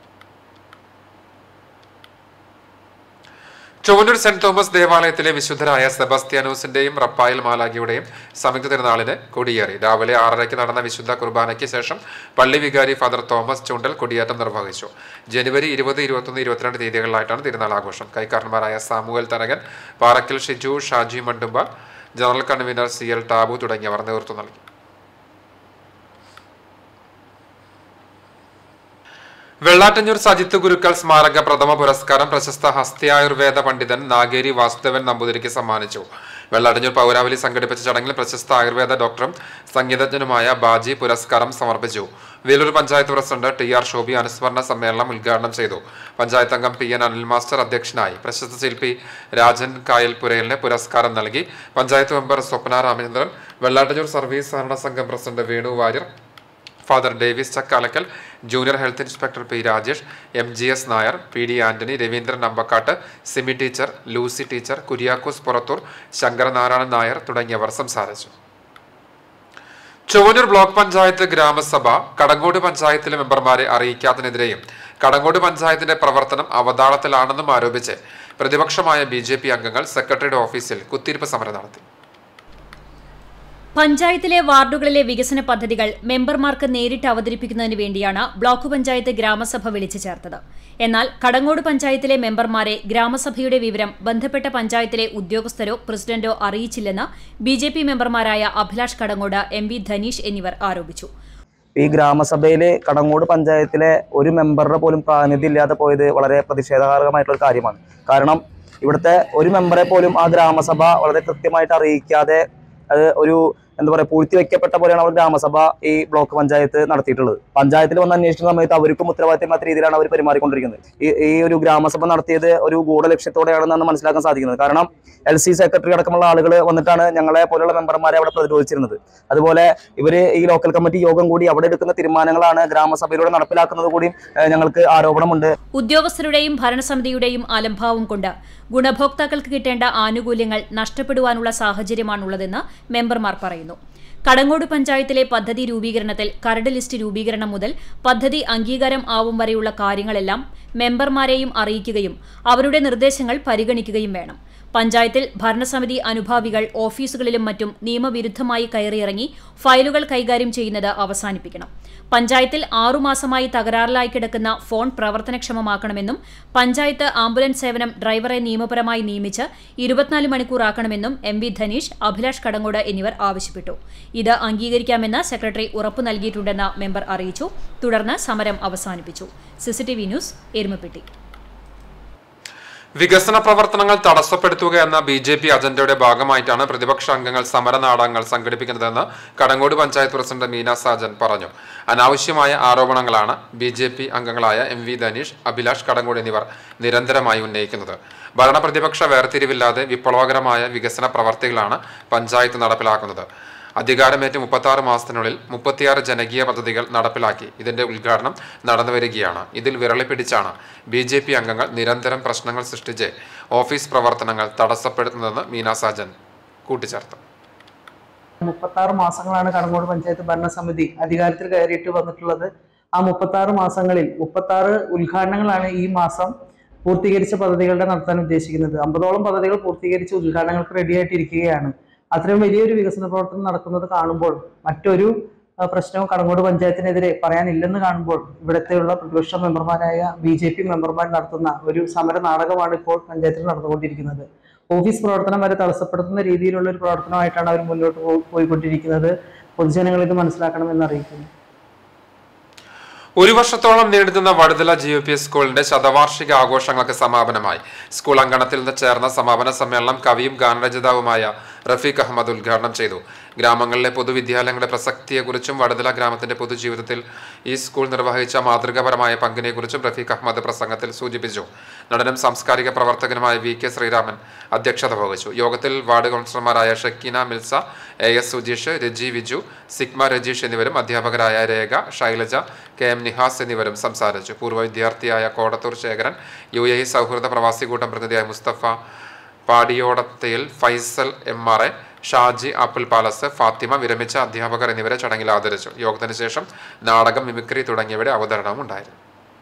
S1: ചൊവ്വന്നൂർ സെന്റ് തോമസ് ദേവാലയത്തിലെ വിശുദ്ധരായ സെബസ്ത്യാനോസിന്റെയും റപ്പായൽ മാലാഖിയുടെയും സംയുക്ത തിരുനാളിന് കൊടിയേറി രാവിലെ ആറരയ്ക്ക് നടന്ന വിശുദ്ധ കുർബാനയ്ക്ക് ശേഷം പള്ളി വികാരി ഫാദർ തോമസ് ചുണ്ടൽ കൊടിയേറ്റം നിർവഹിച്ചു ജനുവരി ഇരുപത് ഇരുപത്തൊന്ന് ഇരുപത്തിരണ്ട് തീയതികളിലായിട്ടാണ് തിരുനാൾ ആഘോഷം കൈക്കാരന്മാരായ Samuel Tharakan Parakkal Shiju Shaji Mandumba general convener C L Tabu തുടങ്ങിയവർ നേതൃത്വം നൽകി വെള്ളാട്ടഞ്ഞൂർ സജിത്ത് ഗുരുക്കൾ സ്മാരക പ്രഥമ പുരസ്കാരം പ്രശസ്ത ഹസ്ത്യായുർവേദ പണ്ഡിതൻ നാഗേരി വാസുദേവൻ നമ്പൂതിരിക്ക് സമ്മാനിച്ചു വെള്ളാട്ടഞ്ഞൂർ പൗരാവലി സംഘടിപ്പിച്ച ചടങ്ങിൽ പ്രശസ്ത ആയുർവേദ ഡോക്ടറും സംഗീതജ്ഞനുമായ ബാജി പുരസ്കാരം സമർപ്പിച്ചു Velur panchayat president T R Shobi അനുസ്മരണ സമ്മേളനം ഉദ്ഘാടനം ചെയ്തു പഞ്ചായത്ത് അംഗം പി എൻ അനിൽ മാസ്റ്റർ അധ്യക്ഷനായി പ്രശസ്ത ശില്പി രാജൻ കായൽപുരയിലിന് പുരസ്കാരം നൽകി പഞ്ചായത്ത് മെമ്പർ സ്വപ്ന രാമചന്ദ്രൻ വെള്ളാട്ടഞ്ഞൂർ സർവീസ് സഹകരണ സംഘം president Venu Warrier father Davis Chakkalakkal junior health inspector P Rajesh M G S Nair P D Antony Raveendran Ambakkatt Simi teacher Lucy teacher Kuriakose Purathur Sankaranarayanan Nair തുടങ്ങിയവർ സംസാരിച്ചു ചൊവ്വന്നൂർ ബ്ലോക്ക് പഞ്ചായത്ത് ഗ്രാമസഭ കടങ്ങോട് പഞ്ചായത്തിലെ മെമ്പർമാരെ അറിയിക്കാത്തതിനെതിരെയും കടങ്ങോട് പഞ്ചായത്തിന്റെ പ്രവർത്തനം അവതാളത്തിലാണെന്നും ആരോപിച്ച് പ്രതിപക്ഷമായ ബി അംഗങ്ങൾ സെക്രട്ടറിയുടെ ഓഫീസിൽ കുത്തിയിരിപ്പ് സമരം നടത്തി
S2: പഞ്ചായത്തിലെ വാർഡുകളിലെ വികസന പദ്ധതികൾ മെമ്പർമാർക്ക് നേരിട്ട് അവതരിപ്പിക്കുന്നതിന് വേണ്ടിയാണ് ബ്ലോക്ക് പഞ്ചായത്ത് ഗ്രാമസഭ വിളിച്ചു ചേർത്തത് എന്നാൽ കടങ്ങോട് പഞ്ചായത്തിലെ മെമ്പർമാരെ ഗ്രാമസഭയുടെ വിവരം ബന്ധപ്പെട്ട പഞ്ചായത്തിലെ ഉദ്യോഗസ്ഥരോ പ്രസിഡന്റോ അറിയിച്ചില്ലെന്ന് ബി ജെ പി മെമ്പർമാരായ അഭിലാഷ് കടങ്ങോട് എം വി ധനീഷ് എന്നിവർ ആരോപിച്ചു
S4: ഈ ഗ്രാമസഭയിലെ കടങ്ങോട് പഞ്ചായത്തിലെ ഒരു മെമ്പറുടെ പോലും പ്രാതിനിധ്യം ഇല്ലാതെ പോയത് വളരെ പ്രതിഷേധകരമായിട്ടുള്ള ഒരു കാര്യമാണ് കാരണം ഇവിടുത്തെ ഒരു മെമ്പറെ പോലും ആ ഗ്രാമസഭ വളരെ കൃത്യമായിട്ട് അറിയിക്കാതെ അത് ഒരു എന്താ പറയുക പൂഴ്ത്തിവെക്കപ്പെട്ട പോലെയാണ് അവർ ഗ്രാമസഭ ഈ ബ്ലോക്ക് പഞ്ചായത്ത് നടത്തിയിട്ടുള്ളത് പഞ്ചായത്തിൽ വന്ന് അന്വേഷിക്കുന്ന സമയത്ത് അവർക്കും ഉത്തരവാദിത്തമില്ലാത്ത രീതിയിലാണ് അവർ പെരുമാറിക്കൊണ്ടിരിക്കുന്നത് ഈ ഈ ഒരു ഗ്രാമസഭ നടത്തിയത് ഒരു ഗൂഢലക്ഷ്യത്തോടെയാണെന്നാണ് മനസ്സിലാക്കാൻ സാധിക്കുന്നത് കാരണം എൽ സി സെക്രട്ടറി അടക്കമുള്ള ആളുകൾ വന്നിട്ടാണ് ഞങ്ങളെ പോലുള്ള മെമ്പർമാരെ അവിടെ പ്രതിരോധിച്ചിരുന്നത് അതുപോലെ ഇവർ ഈ ലോക്കൽ കമ്മിറ്റി യോഗം കൂടി അവിടെ എടുക്കുന്ന തീരുമാനങ്ങളാണ് ഗ്രാമസഭയിലൂടെ നടപ്പിലാക്കുന്നത് കൂടി ഏഹ്, ഞങ്ങൾക്ക് ആരോപണമുണ്ട്
S2: ഉദ്യോഗസ്ഥരുടെയും ഭരണസമിതിയുടെയും അലംഭാവം കൊണ്ട് ഗുണഭോക്താക്കൾക്ക് കിട്ടേണ്ട ആനുകൂല്യങ്ങൾ നഷ്ടപ്പെടുവാനുള്ള സാഹചര്യമാണുള്ളതെന്ന് മെമ്പർമാർ പറയുന്നു കടങ്ങോട് പഞ്ചായത്തിലെ പദ്ധതി രൂപീകരണത്തിൽ കരട് ലിസ്റ്റ് രൂപീകരണം മുതൽ പദ്ധതി അംഗീകാരം ആവും വരെയുള്ള കാര്യങ്ങളെല്ലാം മെമ്പർമാരെയും അറിയിക്കുകയും അവരുടെ നിർദ്ദേശങ്ങൾ പരിഗണിക്കുകയും വേണം പഞ്ചായത്തിൽ ഭരണസമിതി അനുഭാവികൾ ഓഫീസുകളിലും മറ്റും നിയമവിരുദ്ധമായി കയറിയിറങ്ങി ഫയലുകൾ കൈകാര്യം ചെയ്യുന്നത് അവസാനിപ്പിക്കണം പഞ്ചായത്തിൽ ആറുമാസമായി തകരാറിലായി കിടക്കുന്ന ഫോൺ പ്രവർത്തനക്ഷമമാക്കണമെന്നും പഞ്ചായത്ത് ആംബുലൻസ് സേവനം ഡ്രൈവറെ നിയമപരമായി നിയമിച്ച് ഇരുപത്തിനാല് മണിക്കൂറാക്കണമെന്നും എം വി ധനീഷ് അഭിലാഷ് കടങ്ങോട് എന്നിവർ ആവശ്യപ്പെട്ടു ഇത് അംഗീകരിക്കാമെന്ന് സെക്രട്ടറി ഉറപ്പു നൽകിയിട്ടുണ്ടെന്ന് മെമ്പർ അറിയിച്ചു തുടർന്ന് സമരം അവസാനിപ്പിച്ചു സിസിടിവി ന്യൂസ് എരുമപ്പെട്ടി
S1: വികസന പ്രവർത്തനങ്ങൾ തടസ്സപ്പെടുത്തുക എന്ന ബി ജെ പി അജണ്ടയുടെ ഭാഗമായിട്ടാണ് പ്രതിപക്ഷ അംഗങ്ങൾ സമര നാടകങ്ങൾ സംഘടിപ്പിക്കുന്നതെന്ന് കടങ്ങോട് പഞ്ചായത്ത് പ്രസിഡന്റ് മീന സാജൻ പറഞ്ഞു അനാവശ്യമായ ആരോപണങ്ങളാണ് ബി ജെ പി അംഗങ്ങളായ എം വി ധനീഷ് അഭിലാഷ് കടങ്ങോട് എന്നിവർ നിരന്തരമായി ഉന്നയിക്കുന്നത് ഭരണപ്രതിപക്ഷ വേർതിരിവില്ലാതെ വിപ്ലവകരമായ വികസന പ്രവർത്തികളാണ് പഞ്ചായത്ത് നടപ്പിലാക്കുന്നത് അധികാരമേറ്റ് മുപ്പത്തി ആറ് മാസത്തിനുള്ളിൽ മുപ്പത്തിയാറ് ജനകീയ പദ്ധതികൾ നടപ്പിലാക്കി ഇതിന്റെ ഉദ്ഘാടനം നടന്നു വരികയാണ് ഇതിൽ വിരളി പിടിച്ചാണ് ബി ജെ പി അംഗങ്ങൾ നിരന്തരം പ്രശ്നങ്ങൾ സൃഷ്ടിച്ച് ഓഫീസ് പ്രവർത്തനങ്ങൾ തടസ്സപ്പെടുത്തുന്നതെന്ന് മീന സാജൻ കൂട്ടിച്ചേർത്തു
S5: മുപ്പത്താറ് മാസങ്ങളാണ് കടങ്ങോട് പഞ്ചായത്ത് ഭരണസമിതി അധികാരത്തിൽ കയറിയിട്ട് വന്നിട്ടുള്ളത് ആ മുപ്പത്താറ് മാസങ്ങളിൽ മുപ്പത്താറ് ഉദ്ഘാടനങ്ങളാണ് ഈ മാസം പൂർത്തീകരിച്ച പദ്ധതികളുടെ നടത്താൻ ഉദ്ദേശിക്കുന്നത് അമ്പതോളം പദ്ധതികൾ പൂർത്തീകരിച്ച് ഉദ്ഘാടനങ്ങൾക്ക് റെഡിയായിട്ടിരിക്കുകയാണ് അത്രയും വലിയൊരു വികസന പ്രവർത്തനം നടക്കുന്നത് കാണുമ്പോൾ മറ്റൊരു ആ, പ്രശ്നവും കടങ്ങോട് പഞ്ചായത്തിനെതിരെ പറയാനില്ലെന്ന് കാണുമ്പോൾ ഇവിടത്തെയുള്ള പ്രതിപക്ഷ മെമ്പർമാരായ ബി ജെ പി മെമ്പർമാർ നടത്തുന്ന ഒരു സമര നാടകമാണ് ഇപ്പോൾ പഞ്ചായത്തിൽ നടന്നുകൊണ്ടിരിക്കുന്നത് ഓഫീസ് പ്രവർത്തനം വരെ തടസ്സപ്പെടുത്തുന്ന രീതിയിലുള്ള ഒരു പ്രവർത്തനമായിട്ടാണ് അവർ മുന്നോട്ട് പോ- പോയിക്കൊണ്ടിരിക്കുന്നത് പൊതുജനങ്ങൾ ഇത് മനസ്സിലാക്കണമെന്ന് അറിയിക്കുന്നു
S1: ഒരു വർഷത്തോളം നീണ്ടുനിന്ന Vaduthala G U P S സ്കൂളിന്റെ ശതവാർഷിക ആഘോഷങ്ങൾക്ക് സമാപനമായി സ്കൂൾ അങ്കണത്തിൽ നിന്ന് ചേർന്ന സമാപന സമ്മേളനം കവിയും ഗാനരചിതാവുമായ റഫീഖ് അഹമ്മദ് ഉദ്ഘാടനം ചെയ്തു ഗ്രാമങ്ങളിലെ പൊതുവിദ്യാലയങ്ങളുടെ പ്രസക്തിയെക്കുറിച്ചും വടുതല ഗ്രാമത്തിന്റെ പൊതുജീവിതത്തിൽ ഈ സ്കൂൾ നിർവഹിച്ച മാതൃകാപരമായ പങ്കിനെക്കുറിച്ചും റഫീഖ് അഹമ്മദ് പ്രസംഗത്തിൽ സൂചിപ്പിച്ചു നടനും സാംസ്കാരിക പ്രവർത്തകനുമായ വി കെ ശ്രീരാമൻ അധ്യക്ഷത വഹിച്ചു യോഗത്തിൽ വാർഡ് കൗൺസിലർമാരായ Shakeena Milsa A S Sujeesh Reji Viju Sigma Rajeesh എന്നിവരും അധ്യാപകരായ രേഖ ശൈലജ കെ എം നിഹാസ് എന്നിവരും സംസാരിച്ചു പൂർവ്വ വിദ്യാർത്ഥിയായ Kodathur Sekharan U A E സൗഹൃദ പ്രവാസി കൂട്ടം പ്രതിനിധിയായ Musthafa Padiyodathayil Faisal M R A Shaji apple palace Fathima വിരമിച്ച അധ്യാപകർ എന്നിവരെ ചടങ്ങിൽ ആദരിച്ചു യോഗത്തിന് ശേഷം നാടകം മിമിക്രി തുടങ്ങിയവയുടെ അവതരണവും ഉണ്ടായിരുന്നു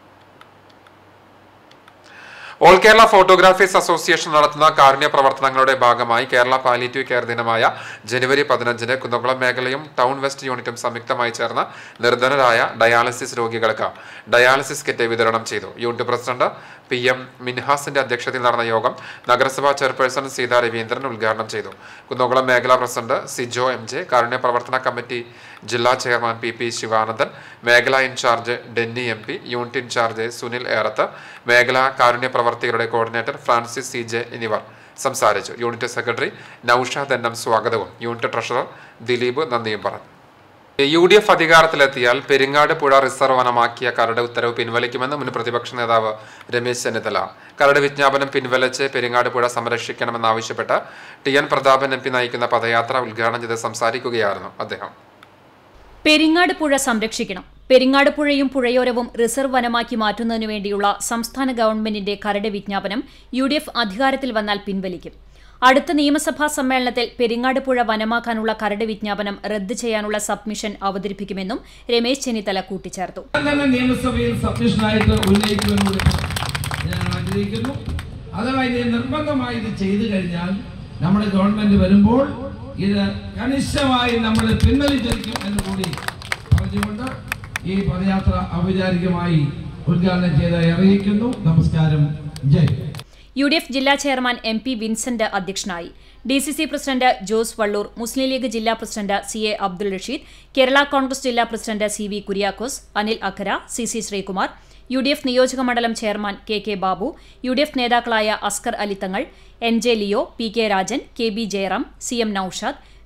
S1: ഓൾ കേരള ഫോട്ടോഗ്രാഫേഴ്സ് അസോസിയേഷൻ നടത്തുന്ന കാരുണ്യ പ്രവർത്തനങ്ങളുടെ ഭാഗമായി കേരള പാലിറ്റീവ് കെയർ ദിനമായ ജനുവരി പതിനഞ്ചിന് കുന്നംകുളം മേഖലയും ടൗൺ വെസ്റ്റ് യൂണിറ്റും സംയുക്തമായി ചേർന്ന് നിർധനരായ ഡയാലിസിസ് രോഗികൾക്ക് ഡയാലിസിസ് കിറ്റ് വിതരണം ചെയ്തു യൂണിറ്റ് പ്രസിഡന്റ് പി എം മിൻഹാസിന്റെ അധ്യക്ഷതയിൽ നടന്ന യോഗം നഗരസഭാ ചെയർപേഴ്സൺ സീതാ രവീന്ദ്രൻ ഉദ്ഘാടനം ചെയ്തു കുന്നംകുളം മേഖലാ പ്രസിഡന്റ് സിജോ എം ജെ കാരുണ്യ പ്രവർത്തന കമ്മിറ്റി ജില്ലാ ചെയർമാൻ പി പി ശിവാനന്ദൻ മേഖലാ in charge Denny M P unit in charge Sunil Erath മേഖലാ കാരുണ്യ പ്രവർത്തകരുടെ കോർഡിനേറ്റർ ഫ്രാൻസിസ് സി ജെ എന്നിവർ സംസാരിച്ചു unit secretary Noushad N M സ്വാഗതവും യൂണിറ്റ് ട്രഷറർ ദിലീപ് നന്ദിയും പറഞ്ഞു യു ഡി എഫ് അധികാരത്തിലെത്തിയാൽ പെരിങ്ങാട് പുഴ റിസർവ് വനമാക്കിയ കരട് ഉത്തരവ് പിൻവലിക്കുമെന്ന് മുൻ പ്രതിപക്ഷ നേതാവ് രമേശ് ചെന്നിത്തല കരട് വിജ്ഞാപനം പിൻവലിച്ച് പെരിങ്ങാട് പുഴ സംരക്ഷിക്കണമെന്നാവശ്യപ്പെട്ട് T N Prathapan M P നയിക്കുന്ന പദയാത്ര ഉദ്ഘാടനം ചെയ്ത് സംസാരിക്കുകയായിരുന്നു അദ്ദേഹം
S2: പെരിങ്ങാട് പുഴ സംരക്ഷിക്കണം പെരിങ്ങാട് പുഴയും പുഴയോരവും റിസർവ് വനമാക്കി മാറ്റുന്നതിനു വേണ്ടിയുള്ള സംസ്ഥാന ഗവൺമെന്റിന്റെ കരട് വിജ്ഞാപനം യു ഡി എഫ് അധികാരത്തിൽ വന്നാൽ പിൻവലിക്കും അടുത്ത നിയമസഭാ സമ്മേളനത്തിൽ പെരിങ്ങാട് പുഴ വനമാക്കാനുള്ള കരട് വിജ്ഞാപനം റദ്ദ് ചെയ്യാനുള്ള സബ്മിഷൻ അവതരിപ്പിക്കുമെന്നും രമേശ് ചെന്നിത്തല കൂട്ടിച്ചേർത്തു
S3: ഞാൻ തന്നെ നിയമസഭയിൽ സബ്മിഷനായിട്ട് ഉന്നയിക്കുമെന്ന് കൂടി ഞാൻ ആഗ്രഹിക്കുന്നു അഥവാ ഇനി നിർബന്ധമായി ഇത് ചെയ്തു കഴിഞ്ഞാൽ നമ്മുടെ ഗവൺമെന്റ് വരുമ്പോൾ ഇത് കണിശമായി നമ്മൾ പിൻവലിച്ചിരിക്കും എന്ന് കൂടി പറഞ്ഞുകൊണ്ട് ഈ പദയാത്ര ഔപചാരികമായി ഉദ്ഘാടനം ചെയ്തായി അറിയിക്കുന്നു നമസ്കാരം ജയ്
S2: യു ഡി എഫ് ജില്ലാ ചെയർമാൻ എം പി വിൻസെന്റ് അധ്യക്ഷനായി D C C president Jose Valloor Muslim League ജില്ലാ president C A Abdul Rasheed Kerala Congress ജില്ലാ president C V Kuriakose Anil Akhara C C Sreekumar U D F നിയോജക മണ്ഡലം chairman K K Babu U D F നേതാക്കളായ Askar Alithangal N J Leo P K Rajan K B Jayaram C M Noushad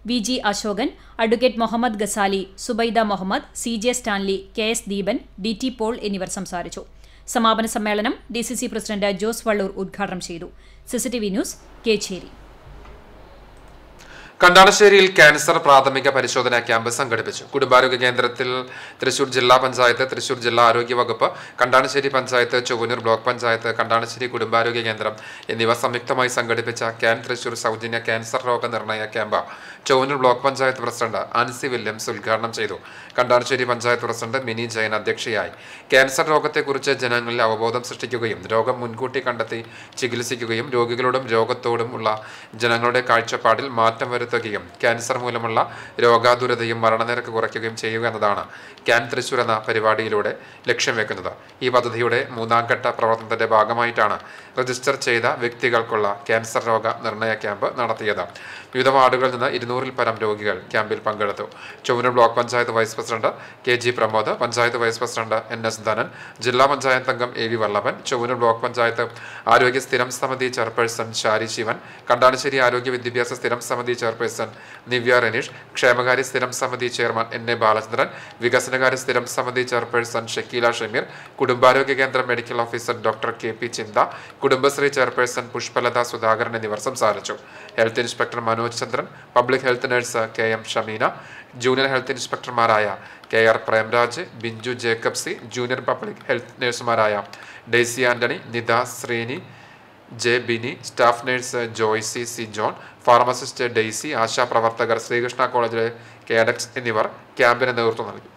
S2: V G Ashokan advocate Muhammad Gazali Zubaida Muhammad C J Stanley K S Deepan D T Paul എന്നിവർ സംസാരിച്ചു സമാപന സമ്മേളനം D C C president Jose Valloor ഉദ്ഘാടനം ചെയ്തു സിസിടിവി ന്യൂസ് കേച്ചേരി
S1: കണ്ടാണശ്ശേരിയിൽ ക്യാൻസർ പ്രാഥമിക പരിശോധനാ ക്യാമ്പ് സംഘടിപ്പിച്ചു കുടുംബാരോഗ്യ കേന്ദ്രത്തിൽ തൃശൂർ ജില്ലാ പഞ്ചായത്ത് തൃശൂർ ജില്ലാ ആരോഗ്യ വകുപ്പ് കണ്ടാണശ്ശേരി പഞ്ചായത്ത് ചൊവ്വനൂർ ബ്ലോക്ക് പഞ്ചായത്ത് കണ്ടാണശ്ശേരി കുടുംബാരോഗ്യ കേന്ദ്രം എന്നിവ സംയുക്തമായി സംഘടിപ്പിച്ച ക്യാൻ തൃശൂർ സൗജന്യ ക്യാൻസർ രോഗ നിർണയ camp Chowwanur block panchayat president Ancy Williams ഉദ്ഘാടനം ചെയ്തു കണ്ടാണശ്ശേരി പഞ്ചായത്ത് പ്രസിഡന്റ് മിനി ജയൻ അധ്യക്ഷയായി ക്യാൻസർ രോഗത്തെക്കുറിച്ച് ജനങ്ങളിൽ അവബോധം സൃഷ്ടിക്കുകയും രോഗം മുൻകൂട്ടി കണ്ടെത്തി ചികിത്സിക്കുകയും രോഗികളോടും രോഗത്തോടും ഉള്ള ജനങ്ങളുടെ കാഴ്ചപ്പാടിൽ മാറ്റം വരുത്തുകയും ക്യാൻസർ മൂലമുള്ള രോഗാതുരതയും മരണനിരക്ക് കുറയ്ക്കുകയും ചെയ്യുക എന്നതാണ് ക്യാൻ തൃശൂർ എന്ന പരിപാടിയിലൂടെ ലക്ഷ്യം വെക്കുന്നത് ഈ പദ്ധതിയുടെ മൂന്നാം ഘട്ട പ്രവർത്തനത്തിന്റെ ഭാഗമായിട്ടാണ് രജിസ്റ്റർ ചെയ്ത വ്യക്തികൾക്കുള്ള ക്യാൻസർ രോഗ നിർണയ ക്യാമ്പ് നടത്തിയത് വിവിധ വാർഡുകളിൽ നിന്ന് ഇരുന്നൂറിൽ പരം രോഗികൾ ക്യാമ്പിൽ പങ്കെടുത്തു Chowwanur block panchayat vice president K G Pramod panchayat vice president N S Dhanan ജില്ലാ പഞ്ചായത്ത് അംഗം A V Vallabhan Chowwanur block panchayat ആരോഗ്യ സ്ഥിരം സമിതി ചെയർപേഴ്സൺ ഷാരി ശിവൻ കണ്ടാണശ്ശേരി ആരോഗ്യ വിദ്യാഭ്യാസ സ്ഥിരം സമിതി ചെയർപേഴ്സൺ നിവ്യ റനീഷ് ക്ഷേമകാര്യ സ്ഥിരം സമിതി ചെയർമാൻ എൻ എ ബാലചന്ദ്രൻ വികസനകാര്യ സ്ഥിരം സമിതി ചെയർപേഴ്സൺ ഷക്കീല ഷമീർ കുടുംബാരോഗ്യ കേന്ദ്ര medical officer doctor K P Chintha Kudumbashree chairperson Pushpalatha Sudhakaran എന്നിവർ സംസാരിച്ചു health inspector Manoj Chandran public health nurse K M Shameena junior health ഇൻസ്പെക്ടർമാരായ K R Premraj Binchu Jacob C junior public health നഴ്സുമാരായ Daisy Antony Nitha Sreeni J Bini staff nurse Joycy C John pharmacist Daisy ASHA പ്രവർത്തകർ ശ്രീകൃഷ്ണ കോളേജിലെ കേഡറ്റ്സ് എന്നിവർ ക്യാമ്പിന് നേതൃത്വം നൽകി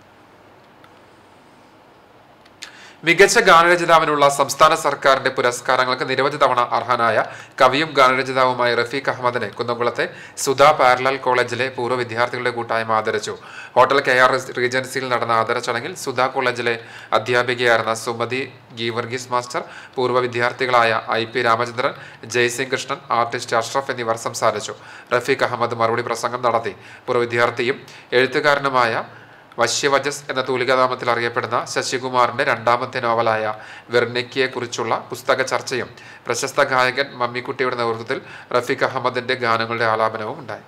S1: മികച്ച ഗാനരചിതാവിനുള്ള സംസ്ഥാന സർക്കാരിന്റെ പുരസ്കാരങ്ങൾക്ക് നിരവധി തവണ അർഹനായ കവിയും ഗാനരചിതാവുമായ റഫീഖ് അഹമ്മദിനെ കുന്നംകുളത്തെ സുധാ പാരലൽ കോളേജിലെ പൂർവ്വ വിദ്യാർത്ഥികളുടെ കൂട്ടായ്മ ആദരിച്ചു ഹോട്ടൽ കെ ആർ റീജൻസിയിൽ നടന്ന ആദര ചടങ്ങിൽ സുധാ കോളേജിലെ അധ്യാപികയായിരുന്ന സുമതി ഗീവർഗീസ് മാസ്റ്റർ പൂർവ്വ വിദ്യാർത്ഥികളായ I P Ramachandran Jaising Krishnan artist Ashraf എന്നിവർ സംസാരിച്ചു റഫീഖ് അഹമ്മദ് മറുപടി പ്രസംഗം നടത്തി പൂർവ്വ വിദ്യാർത്ഥിയും എഴുത്തുകാരനുമായ വശ്യവജസ് എന്ന തൂലികാനാമത്തിൽ അറിയപ്പെടുന്ന ശശികുമാറിന്റെ രണ്ടാമത്തെ നോവലായ വെർണിക്കിയെ കുറിച്ചുള്ള പുസ്തക ചർച്ചയും പ്രശസ്ത ഗായകൻ മമ്മിക്കുട്ടിയുടെ നേതൃത്വത്തിൽ റഫീഖ് അഹമ്മദിന്റെ ഗാനങ്ങളുടെ ആലാപനവും ഉണ്ടായി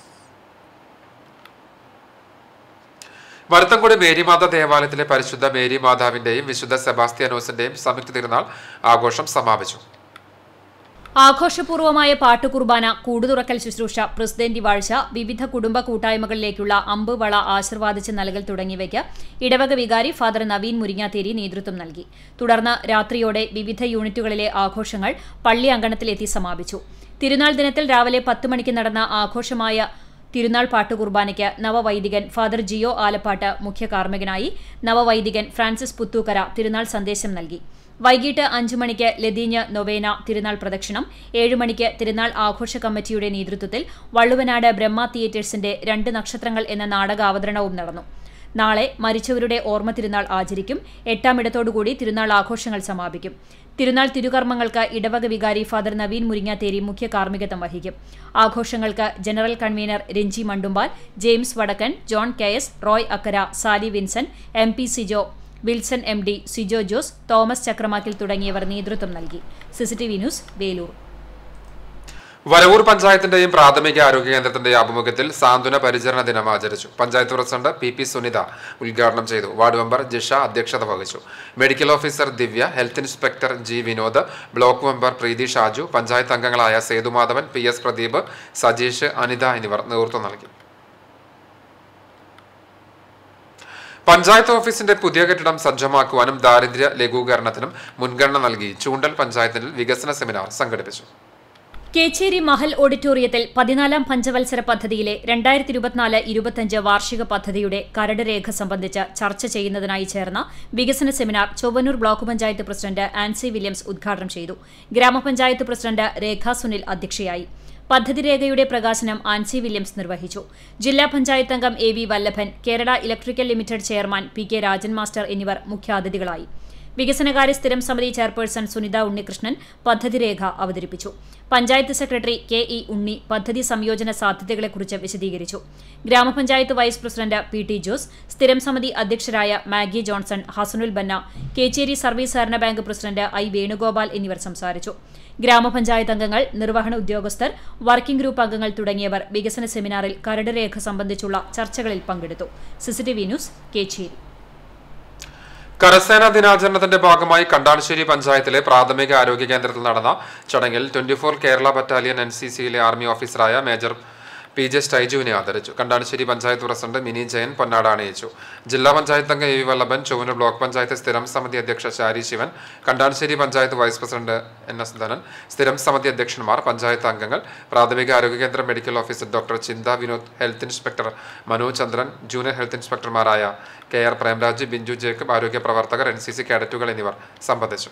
S1: മരുത്തൻകുടി മേരിമാത ദേവാലയത്തിലെ പരിശുദ്ധ മേരി മാതാവിന്റെയും വിശുദ്ധ സെബാസ്ത്യാനോസിന്റെയും സംയുക്ത തിരുനാൾ ആഘോഷം സമാപിച്ചു
S2: ആഘോഷപൂർവമായ പാട്ടുകുർബാന കൂടുതുറക്കൽ ശുശ്രൂഷ പ്രസിഡന്റ് വാഴ്ച വിവിധ കുടുംബ കൂട്ടായ്മകളിലേക്കുള്ള അമ്പ് വള ആശീർവാദിച്ച് നൽകൽ തുടങ്ങിയവയ്ക്ക് ഇടവക വികാരി ഫാദർ നവീൻ മുരിങ്ങാത്തേരി നേതൃത്വം നൽകി തുടർന്ന് രാത്രിയോടെ വിവിധ യൂണിറ്റുകളിലെ ആഘോഷങ്ങൾ പള്ളി അങ്കണത്തിലെത്തി സമാപിച്ചു തിരുനാൾ ദിനത്തിൽ രാവിലെ പത്ത് മണിക്ക് നടന്ന ആഘോഷമായ തിരുനാൾ പാട്ടുകുർബാനയ്ക്ക് നവവൈദികൻ ഫാദർ ജിയോ ആലപ്പാട്ട് മുഖ്യ കാർമ്മികനായി നവവൈദികൻ ഫ്രാൻസിസ് പുത്തൂക്കര തിരുനാൾ സന്ദേശം നൽകി വൈകിട്ട് അഞ്ചു മണിക്ക് ലതീഞ്ഞ് നൊവേന തിരുനാൾ പ്രദക്ഷിണം ഏഴ് മണിക്ക് തിരുനാൾ ആഘോഷ കമ്മിറ്റിയുടെ നേതൃത്വത്തിൽ വള്ളുവനാട് ബ്രഹ്മ തിയേറ്റേഴ്സിന്റെ രണ്ട് നക്ഷത്രങ്ങൾ എന്ന നാടക അവതരണവും നടന്നു നാളെ മരിച്ചവരുടെ ഓർമ്മ തിരുനാൾ ആചരിക്കും എട്ടാമിടത്തോടുകൂടി തിരുനാൾ ആഘോഷങ്ങൾ സമാപിക്കും തിരുനാൾ തിരുകർമ്മങ്ങൾക്ക് ഇടവക വികാരി ഫാദർ നവീൻ മുരിങ്ങാത്തേരി മുഖ്യ കാർമ്മികത്വം വഹിക്കും ആഘോഷങ്ങൾക്ക് general convener Ranji Mandumpal James Vadakkan John K S Roy Akkara Sali Vinson M P Sijo Wilson M D Sijo Jose Thomas Chakramakkil തുടങ്ങിയവർ നേതൃത്വം നൽകി സിസിടിവി ന്യൂസ് വേലൂർ
S1: വരവൂർ പഞ്ചായത്തിന്റെയും പ്രാഥമിക ആരോഗ്യ കേന്ദ്രത്തിന്റെയും ആഭിമുഖ്യത്തിൽ സാന്ത്വന പരിചരണ ദിനം ആചരിച്ചു panchayat president P P Sunitha ഉദ്ഘാടനം ചെയ്തു വാർഡ് മെമ്പർ ജിഷ അധ്യക്ഷത വഹിച്ചു medical officer Divya health inspector G Vinod block member Preethi Shaju panchayat അംഗങ്ങളായ സേതുമാധവൻ പി എസ് പ്രദീപ് സജീഷ് അനിത എന്നിവർ നേതൃത്വം നൽകി പഞ്ചായത്ത് ഓഫീസിന്റെ പുതിയ കെട്ടിടം സജ്ജമാക്കുവാനും ദാരിദ്ര്യ ലഘൂകരണത്തിനും മുൻഗണന നൽകി ചൂണ്ടൽ പഞ്ചായത്തിൽ വികസന സെമിനാർ സംഘടിപ്പിച്ചു
S2: കേച്ചേരി മഹൽ ഓഡിറ്റോറിയത്തിൽ പതിനാലാം പഞ്ചവത്സര പദ്ധതിയിലെ രണ്ടായിരത്തി ഇരുപത്തിനാല് ഇരുപത്തിയഞ്ച് വാർഷിക പദ്ധതിയുടെ കരട് രേഖ സംബന്ധിച്ച് ചർച്ച ചെയ്യുന്നതിനായി ചേർന്ന വികസന seminar Chowwannur block panchayat president Ancy Williams ഉദ്ഘാടനം ചെയ്തു ഗ്രാമപഞ്ചായത്ത് പ്രസിഡന്റ് രേഖ സുനിൽ അധ്യക്ഷയായി പദ്ധതി രേഖയുടെ പ്രകാശനം ആൻസി വില്യംസ് നിർവഹിച്ചു ജില്ലാ പഞ്ചായത്ത് അംഗം A V Vallabhan Kerala electrical limited chairman P K Rajan master എന്നിവർ മുഖ്യാതിഥികളായി വികസനകാര്യ സ്ഥിരം സമിതി ചെയർപേഴ്സൺ സുനിത ഉണ്ണികൃഷ്ണൻ പദ്ധതി രേഖ അവതരിപ്പിച്ചു panchayat secretary K E Unni പദ്ധതി സംയോജന സാധ്യതകളെക്കുറിച്ച് വിശദീകരിച്ചു gramapanchayat vice president P T Jose സ്ഥിരം സമിതി അധ്യക്ഷരായ Maggie Johnson Hasanul Banna Kecheri service സഹകരണ ബാങ്ക് പ്രസിഡന്റ് ഐ വേണുഗോപാൽ എന്നിവർ സംസാരിച്ചു ഗ്രാമപഞ്ചായത്ത് അംഗങ്ങൾ നിർവഹണ ഉദ്യോഗസ്ഥർ വർക്കിംഗ് ഗ്രൂപ്പ് അംഗങ്ങൾ തുടങ്ങിയവർ വികസന സെമിനാറിൽ കരട് രേഖ സംബന്ധിച്ചുള്ള ചർച്ചകളിൽ പങ്കെടുത്തു സിസിടിവി ന്യൂസ് കേച്ചേരി
S1: കരസേനാ ദിനാചരണത്തിന്റെ ഭാഗമായി കണ്ടാണശ്ശേരി പഞ്ചായത്തിലെ പ്രാഥമിക ആരോഗ്യ കേന്ദ്രത്തിൽ നടന്ന ചടങ്ങിൽ twenty four Kerala battalion N C സിയിലെ ആർമി ഓഫീസറായ മേജർ പി ജെ സ്റ്റൈജുവിനെ ആദരിച്ചു കണ്ടാണശ്ശേരി പഞ്ചായത്ത് പ്രസിഡന്റ് മിനി ജയൻ പൊന്നാട അണിയിച്ചു ജില്ലാ പഞ്ചായത്ത് അംഗം A V Vallabhan Chowwanur block panchayat സ്ഥിരം സമിതി അധ്യക്ഷ Shari Sivan Kandanassery panchayat vice president N S Dhanan സ്ഥിരം സമിതി അധ്യക്ഷന്മാർ പഞ്ചായത്ത് അംഗങ്ങൾ പ്രാഥമിക ആരോഗ്യ കേന്ദ്ര medical officer doctor Chintha Vinod health inspector Manoj Chandran junior health ഇൻസ്പെക്ടർമാരായ K R Premraj Binchu Jacob ആരോഗ്യ പ്രവർത്തകർ എൻ സി സി കേഡറ്റുകൾ എന്നിവർ സംബന്ധിച്ചു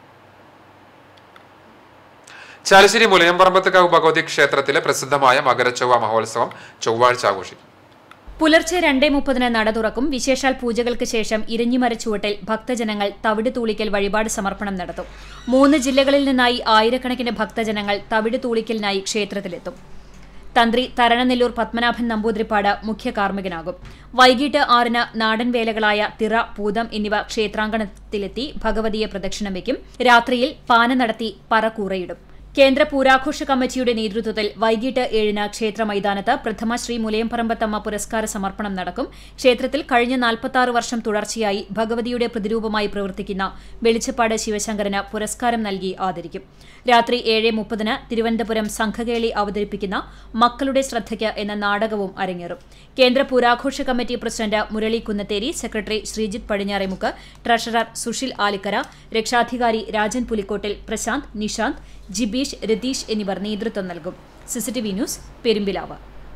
S1: ചാലശ്ശേരി മുലയമ്പറമ്പത്തുകാവ് ഭഗവതി ക്ഷേത്രത്തിലെ പ്രസിദ്ധമായ മകരച്ചൊവ്വ മഹോത്സവം ചൊവ്വാഴ്ച ആഘോഷിക്കും
S2: പുലർച്ചെ രണ്ടേ മുപ്പതിന് നട തുറക്കും വിശേഷാൽ പൂജകൾക്ക് ശേഷം ഇരഞ്ഞിമരച്ചുവട്ടിൽ ഭക്തജനങ്ങൾ തവിട് തൂളിക്കൽ വഴിപാട് സമർപ്പണം നടത്തും മൂന്ന് ജില്ലകളിൽ നിന്നായി ആയിരക്കണക്കിന് ഭക്തജനങ്ങൾ തവിട് തൂളിക്കലിനായി ക്ഷേത്രത്തിലെത്തും തന്ത്രി തരണനെല്ലൂർ പത്മനാഭൻ നമ്പൂതിരിപ്പാട് മുഖ്യ കാർമ്മികനാകും വൈകിട്ട് ആറിന് നാടൻ വേലകളായ തിറ പൂതം എന്നിവ ക്ഷേത്രാങ്കണത്തിലെത്തി ഭഗവതിയെ പ്രദക്ഷിണം വയ്ക്കും രാത്രിയിൽ പാന നടത്തി പറകൂറയിടും കേന്ദ്ര പൂരാഘോഷ കമ്മിറ്റിയുടെ നേതൃത്വത്തിൽ വൈകിട്ട് ഏഴിന് ക്ഷേത്ര മൈതാനത്ത് പ്രഥമ ശ്രീ മുലയംപറമ്പത്തമ്മ പുരസ്കാര സമർപ്പണം നടക്കും ക്ഷേത്രത്തിൽ കഴിഞ്ഞ നാൽപ്പത്തി വർഷം തുടർച്ചയായി ഭഗവതിയുടെ പ്രതിരൂപമായി പ്രവർത്തിക്കുന്ന വെളിച്ചപ്പാട് ശിവശങ്കരന് പുരസ്കാരം നൽകി ആദരിക്കും രാത്രി ഏഴ് മുപ്പതിന് തിരുവനന്തപുരം സംഘകേളി അവതരിപ്പിക്കുന്ന മക്കളുടെ ശ്രദ്ധയ്ക്ക് എന്ന നാടകവും അരങ്ങേറും കേന്ദ്ര പൂരാഘോഷ committee president Murali Kunnatheri secretary Sreejith Padinjaremukku treasurer Sushil Alikkara രക്ഷാധികാരി രാജൻ പുലിക്കോട്ടിൽ പ്രശാന്ത് നിഷാന്ത് ജിബീഷ് രതീഷ് എന്നിവർ നേതൃത്വം നൽകും CCTV news Perumpilavu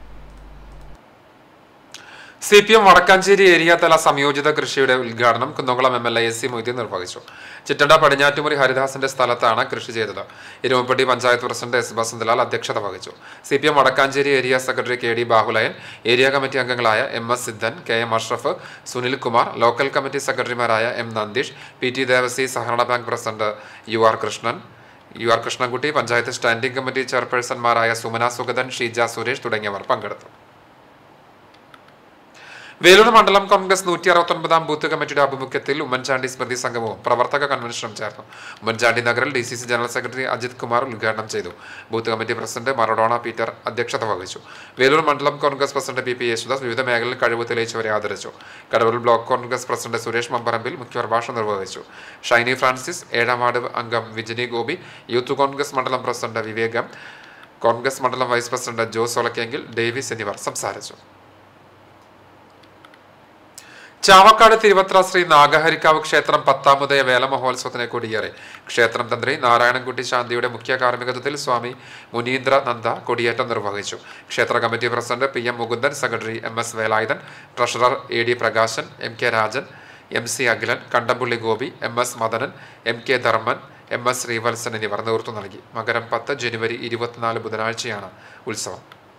S1: C P M Vadakkanchery area തല സംയോജിത കൃഷിയുടെ ഉദ്ഘാടനം Kunnamkulam M L A S C Moideen നിർവഹിച്ചു ചിറ്റണ്ട പടിഞ്ഞാറ്റുമുറി ഹരിദാസിന്റെ സ്ഥലത്താണ് കൃഷി ചെയ്തത് ഇരുമപ്പെട്ടി പഞ്ചായത്ത് പ്രസിഡന്റ് എസ് ബസന്തലാൽ അധ്യക്ഷത വഹിച്ചു C P M Vadakkanchery area secretary K D Bahulayan area committee അംഗങ്ങളായ M S Siddhan K M Ashraf Sunil Kumar local committee സെക്രട്ടറിമാരായ M Nandeesh P T Devasy സഹകരണ bank president U R Krishnan U R Krishnankutty panchayat standing committee ചെയർപേഴ്സൺമാരായ സുമന സുഗതൻ ഷീജ സുരേഷ് തുടങ്ങിയവർ പങ്കെടുത്തു വേലൂർ മണ്ഡലം കോൺഗ്രസ് നൂറ്റി അറുപത്തൊൻപതാം ബൂത്ത് കമ്മിറ്റിയുടെ ആഭിമുഖ്യത്തിൽ ഉമ്മൻചാണ്ടി സ്മൃതി സംഗമവും പ്രവർത്തക കൺവെൻഷനും ചേർന്നു ഉമ്മൻചാണ്ടി നഗറിൽ D C C general secretary Ajith Kumar ഉദ്ഘാടനം ചെയ്തു booth committee president Maradona Peter അധ്യക്ഷത വഹിച്ചു വേലൂർ മണ്ഡലം Congress president P P Yesudas വിവിധ മേഖലകളിൽ കഴിവ് തെളിയിച്ചവരെ ആദരിച്ചു കടവൂർ ബ്ലോക്ക് കോൺഗ്രസ് പ്രസിഡന്റ് സുരേഷ് മമ്പറമ്പിൽ മുഖ്യപ്രഭാഷണം നിർവഹിച്ചു ഷൈനി ഫ്രാൻസിസ് ഏഴാം വാർഡ് അംഗം വിജിനി ഗോപി യൂത്ത് കോൺഗ്രസ് മണ്ഡലം പ്രസിഡന്റ് വിവേകം കോൺഗ്രസ് മണ്ഡലം vice president Jose Olakkengil Davis എന്നിവർ സംസാരിച്ചു ചാവക്കാട് തിരുവത്ര ശ്രീ നാഗഹരിക്കാവ് ക്ഷേത്രം പത്താമതയ വേല മഹോത്സവത്തിന് കൊടിയേറി ക്ഷേത്രം തന്ത്രി നാരായണൻകുട്ടി ശാന്തിയുടെ മുഖ്യ കാർമ്മികത്വത്തിൽ സ്വാമി മുനീന്ദ്ര നന്ദ കൊടിയേറ്റം നിർവഹിച്ചു ക്ഷേത്ര committee president P M Mukundan secretary M S Velayudhan treasurer A D Prakashan M K Rajan M C Akhilan Kandampully Gopi M S Madanan M K Dharman M S Sreevalsan എന്നിവർ നേതൃത്വം നൽകി മകരം പത്ത് ജനുവരി ഇരുപത്തിനാല് ബുധനാഴ്ചയാണ് ഉത്സവം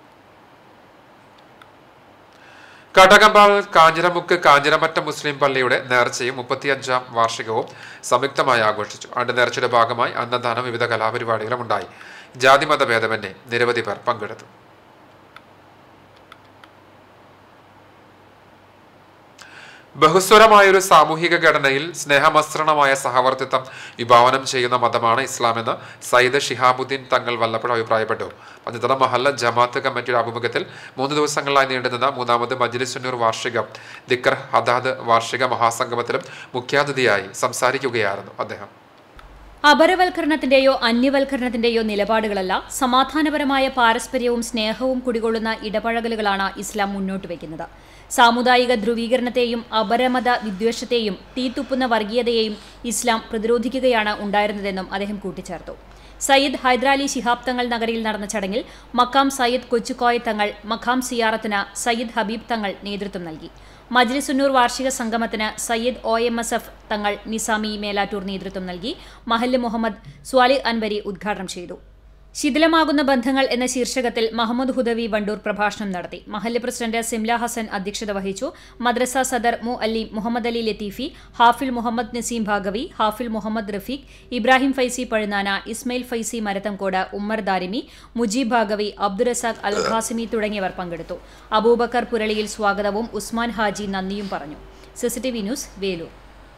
S1: കടകമ്പാൽ കാഞ്ഞിരമുക്ക് കാഞ്ഞിരമറ്റം മുസ്ലിം പള്ളിയുടെ നേർച്ചയും മുപ്പത്തിയഞ്ചാം വാർഷികവും സംയുക്തമായി ആഘോഷിച്ചു ആണ്ട് നേർച്ചയുടെ ഭാഗമായി അന്നദാനം വിവിധ കലാപരിപാടികളും ഉണ്ടായി ജാതിമത ഭേദമന്യേ നിരവധി പേർ പങ്കെടുത്തു ബഹുസ്വരമായൊരു സാമൂഹിക ഘടനയിൽ സ്നേഹമസൃണമായ സഹവർത്തിത്വം വിഭാവനം ചെയ്യുന്ന മതമാണ് ഇസ്ലാമെന്ന് സയ്യിദ് ഷിഹാബുദ്ദീൻ തങ്ങൾ വല്ലപ്പുഴ അഭിപ്രായപ്പെട്ടു പഞ്ചതറ മഹല്ല ജമാഅത്ത് കമ്മിറ്റിയുടെ ആഭിമുഖ്യത്തിൽ മൂന്ന് ദിവസങ്ങളായി നീണ്ടുനിന്ന മൂന്നാമത് മജ്ലിസുന്നൂർ വാർഷിക ദിക്കർ ഹദാദ് വാർഷിക മഹാസംഗമത്തിലും മുഖ്യാതിഥിയായി സംസാരിക്കുകയായിരുന്നു അദ്ദേഹം
S2: അപരവൽക്കരണത്തിന്റെയോ അന്യവൽക്കരണത്തിന്റെയോ നിലപാടുകളല്ല സമാധാനപരമായ പാരസ്പര്യവും സ്നേഹവും കുടികൊള്ളുന്ന ഇടപഴകലുകളാണ് ഇസ്ലാം മുന്നോട്ട് വയ്ക്കുന്നത് സാമുദായിക ധ്രുവീകരണത്തെയും അപരമത വിദ്വേഷത്തെയും തീത്തുപ്പുന്ന വർഗീയതയെയും ഇസ്ലാം പ്രതിരോധിക്കുകയാണ് ഉണ്ടായിരുന്നതെന്നും അദ്ദേഹം കൂട്ടിച്ചേർത്തു സയ്യിദ് ഹൈദരാലി ശിഹാബ് തങ്ങൾ നഗരിയിൽ നടന്ന ചടങ്ങിൽ മക്കാം സയ്യിദ് കൊച്ചുകോയ തങ്ങൾ മഖാം സിയാറത്തിന് സയ്യിദ് ഹബീബ് തങ്ങൾ നേതൃത്വം നൽകി മജ്ലിസുന്നൂർ വാർഷിക സംഗമത്തിന് Sayyid O M S F Thangal Nizami Melattur നേതൃത്വം നൽകി മഹല്ല് മുഹമ്മദ് സ്വാലി അൻവരി ഉദ്ഘാടനം ചെയ്തു ശിഥിലമാകുന്ന ബന്ധങ്ങൾ എന്ന ശീർഷകത്തിൽ മുഹമ്മദ് ഹുദവി വണ്ടൂർ പ്രഭാഷണം നടത്തി മഹല്ല് പ്രസിഡന്റ് സിംല ഹസൻ അധ്യക്ഷത വഹിച്ചു മദ്രസ സദർ മു അലീം മുഹമ്മദ് അലി ലത്തീഫി ഹാഫിൽ മുഹമ്മദ് നസീം ഭാഗവി ഹാഫിൽ മുഹമ്മദ് റഫീഖ് ഇബ്രാഹിം ഫൈസി പഴുനാന ഇസ്മയിൽ ഫൈസി മരത്തംകോട് ഉമ്മർ ദാരിമി മുജീബ് ഭാഗവി അബ്ദുറസാഖ് അൽ ഖാസിമി തുടങ്ങിയവർ പങ്കെടുത്തു അബൂബക്കർ പുരളിയിൽ സ്വാഗതവും ഉസ്മാൻ ഹാജി നന്ദിയും പറഞ്ഞു സിസിടിവി ന്യൂസ് വേലൂർ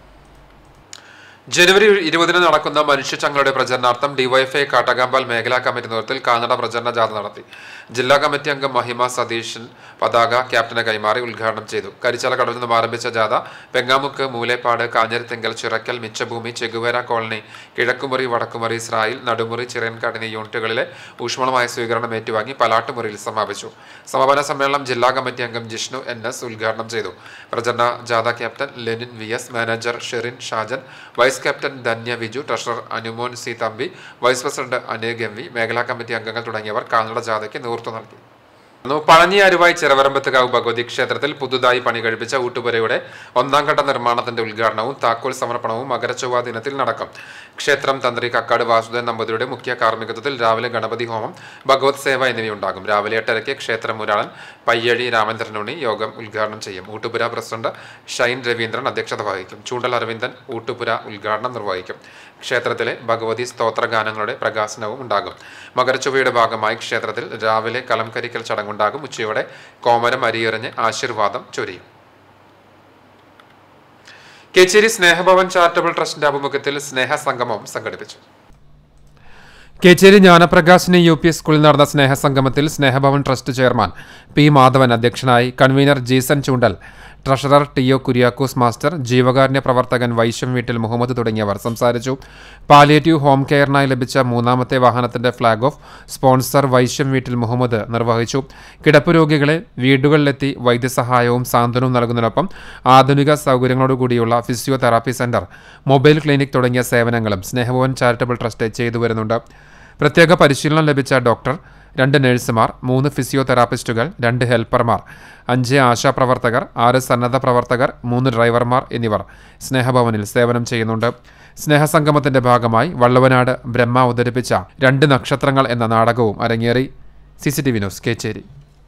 S1: ജനുവരി ഇരുപതിന് നടക്കുന്ന മനുഷ്യച്ചങ്ങളുടെ പ്രചരണാർത്ഥം ഡിവൈഎഫ്ഐ കാട്ടകാമ്പാൽ മേഖലാ കമ്മിറ്റി നേതൃത്വത്തിൽ കാനഡ പ്രചരണ ജാഥ നടത്തി ജില്ലാ കമ്മിറ്റി അംഗം മഹിമ സതീശൻ പതാക ക്യാപ്റ്റന് കൈമാറി ഉദ്ഘാടനം ചെയ്തു കരിച്ചാല കടവിൽ നിന്നും ആരംഭിച്ച ജാഥ Pengamukku Moolepad Kanjirathinkal Chirakkal Michabhoomi Che Guevara colony Kizhakkumuri Vadakkumuri Israel Nadumuri Chirayankad എന്നീ യൂണിറ്റുകളിലെ ഊഷ്മളമായ സ്വീകരണം ഏറ്റുവാങ്ങി പലാട്ടുമുറിയിൽ സമാപിച്ചു സമാപന സമ്മേളനം ജില്ലാ കമ്മിറ്റി അംഗം ജിഷ്ണു എൻ എസ് ഉദ്ഘാടനം ചെയ്തു പ്രചരണ ജാഥ captain Lenin V S manager Sherin Shajan vice captain Dhanya Viju treasurer Anumon C Thampi vice president Anek M V മേഖലാ കമ്മിറ്റി അംഗങ്ങൾ തുടങ്ങിയവർ കാൽനട ജാഥയ്ക്ക് നേതൃത്വം നൽകി പഴഞ്ഞി അരുവായി ചിറവരമ്പത്തുകാവ് ഭഗവതി ക്ഷേത്രത്തിൽ പുതുതായി പണി കഴിപ്പിച്ച ഊട്ടുപുരയുടെ ഒന്നാം ഘട്ട നിർമ്മാണത്തിന്റെ ഉദ്ഘാടനവും താക്കോൽ സമർപ്പണവും മകരച്ചൊവ്വ ദിനത്തിൽ നടക്കും ക്ഷേത്രം തന്ത്രി കക്കാട് വാസുദേവൻ നമ്പൂതിരിയുടെ മുഖ്യ കാർമ്മികത്വത്തിൽ രാവിലെ ഗണപതി ഹോമം ഭഗവത് സേവ എന്നിവയുണ്ടാകും രാവിലെ എട്ടരയ്ക്ക് ക്ഷേത്ര മുരാളൻ പയ്യഴി രാമചന്ദ്രനുണ്ണി യോഗം ഉദ്ഘാടനം ചെയ്യും ഊട്ടുപുര പ്രസിഡന്റ് ഷൈൻ രവീന്ദ്രൻ അധ്യക്ഷത വഹിക്കും ചൂണ്ടൽ അരവിന്ദൻ ഊട്ടുപുര ഉദ്ഘാടനം നിർവഹിക്കും ക്ഷേത്രത്തിലെ ഭഗവതി സ്തോത്ര ഗാനങ്ങളുടെ പ്രകാശനവും ഉണ്ടാകും മകരച്ചൊവ്വയുടെ ഭാഗമായി ക്ഷേത്രത്തിൽ രാവിലെ കലംകരിക്കൽ ചടങ്ങുണ്ടാകും ഉച്ചയോടെ കോമരം അരിയെറിഞ്ഞ് ആശീർവാദം ചൊരിയും കേച്ചേരി സ്നേഹഭവൻ ചാരിറ്റബിൾ ട്രസ്റ്റിന്റെ ആഭിമുഖ്യത്തിൽ സ്നേഹ സംഗമം സംഘടിപ്പിച്ചു കേച്ചേരി ജ്ഞാനപ്രകാശിനി യു പി സ്കൂളിൽ നടന്ന സ്നേഹസംഗമത്തിൽ Snehabhavan trust chairman P Madhavan അധ്യക്ഷനായി convener Jeesan Choondal treasurer T O Kuriakose master ജീവകാരുണ്യ പ്രവർത്തകൻ വൈശ്യം വീട്ടിൽ മുഹമ്മദ് തുടങ്ങിയവർ സംസാരിച്ചു പാലിയേറ്റീവ് ഹോം കെയറിനായി ലഭിച്ച മൂന്നാമത്തെ വാഹനത്തിന്റെ ഫ്ളാഗ് ഓഫ് സ്പോൺസർ വൈശ്യം വീട്ടിൽ മുഹമ്മദ് നിർവഹിച്ചു കിടപ്പ് രോഗികളെ വീടുകളിലെത്തി വൈദ്യസഹായവും സാന്ത്വനവും നൽകുന്നതിനൊപ്പം ആധുനിക സൗകര്യങ്ങളോടുകൂടിയുള്ള ഫിസിയോതെറാപ്പി സെന്റർ മൊബൈൽ ക്ലിനിക് തുടങ്ങിയ സേവനങ്ങളും സ്നേഹഭവൻ ചാരിറ്റബിൾ ട്രസ്റ്റ് ചെയ്തു വരുന്നുണ്ട് പ്രത്യേക പരിശീലനം ലഭിച്ച ഡോക്ടർ രണ്ട് നഴ്സുമാർ മൂന്ന് ഫിസിയോതെറാപ്പിസ്റ്റുകൾ രണ്ട് ഹെൽപ്പർമാർ അഞ്ച് ആശാപ്രവർത്തകർ ആറ് സന്നദ്ധ പ്രവർത്തകർ മൂന്ന് ഡ്രൈവർമാർ എന്നിവർ സ്നേഹഭവനിൽ സേവനം ചെയ്യുന്നുണ്ട് സ്നേഹസംഗമത്തിന്റെ ഭാഗമായി വള്ളുവനാട് ബ്രഹ്മ അവതരിപ്പിച്ച രണ്ട് നക്ഷത്രങ്ങൾ എന്ന നാടകവും അരങ്ങേറി C C T V news Kecheri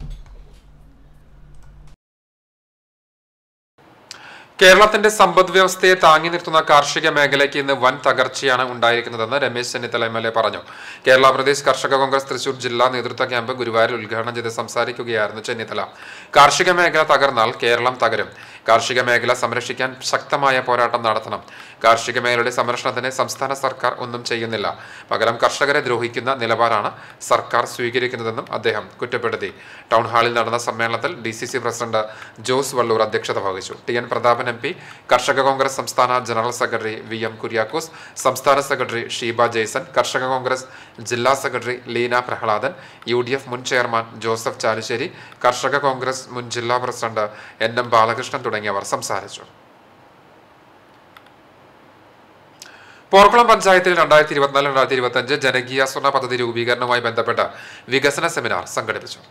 S1: കേരളത്തിന്റെ സമ്പദ് വ്യവസ്ഥയെ താങ്ങി നിർത്തുന്ന കാർഷിക മേഖലയ്ക്ക് ഇന്ന് വൻ തകർച്ചയാണ് ഉണ്ടായിരിക്കുന്നതെന്ന് Ramesh Chennithala M L A പറഞ്ഞു കേരള പ്രദേശ് കർഷക കോൺഗ്രസ് തൃശൂർ ജില്ലാ നേതൃത്വ ക്യാമ്പ് ഗുരുവായൂരിൽ ഉദ്ഘാടനം ചെയ്ത് സംസാരിക്കുകയായിരുന്നു ചെന്നിത്തല കാർഷിക മേഖല തകർന്നാൽ കേരളം തകരും കാർഷിക മേഖല സംരക്ഷിക്കാൻ ശക്തമായ പോരാട്ടം നടത്തണം കാർഷിക മേഖലയുടെ സംരക്ഷണത്തിന് സംസ്ഥാന സർക്കാർ ഒന്നും ചെയ്യുന്നില്ല പകരം കർഷകരെ ദ്രോഹിക്കുന്ന നിലപാടാണ് സർക്കാർ സ്വീകരിക്കുന്നതെന്നും അദ്ദേഹം കുറ്റപ്പെടുത്തി ടൗൺ ഹാളിൽ നടന്ന സമ്മേളനത്തിൽ D C C president Jose Valloor അധ്യക്ഷത വഹിച്ചു T N Prathapan M P കർഷക കോൺഗ്രസ് സംസ്ഥാന general secretary V M Kuriakose സംസ്ഥാന സെക്രട്ടറി ഷീബ ജെയ്സൺ കർഷക കോൺഗ്രസ് ജില്ലാ secretary Leena Prahladan U D F മുൻ ചെയർമാൻ ജോസഫ് ചാലുശ്ശേരി കർഷക കോൺഗ്രസ് മുൻ ജില്ലാ പ്രസിഡന്റ് എൻ എം ബാലകൃഷ്ണൻ തുടങ്ങിയവർ സംസാരിച്ചു പോർക്കുളം പഞ്ചായത്തിൽ രണ്ടായിരത്തി ഇരുപത്തിനാല് രണ്ടായിരത്തി ഇരുപത്തിയഞ്ച് ജനകീയാസൂരണ പദ്ധതി രൂപീകരണവുമായി ബന്ധപ്പെട്ട് വികസന സെമിനാർ സംഘടിപ്പിച്ചു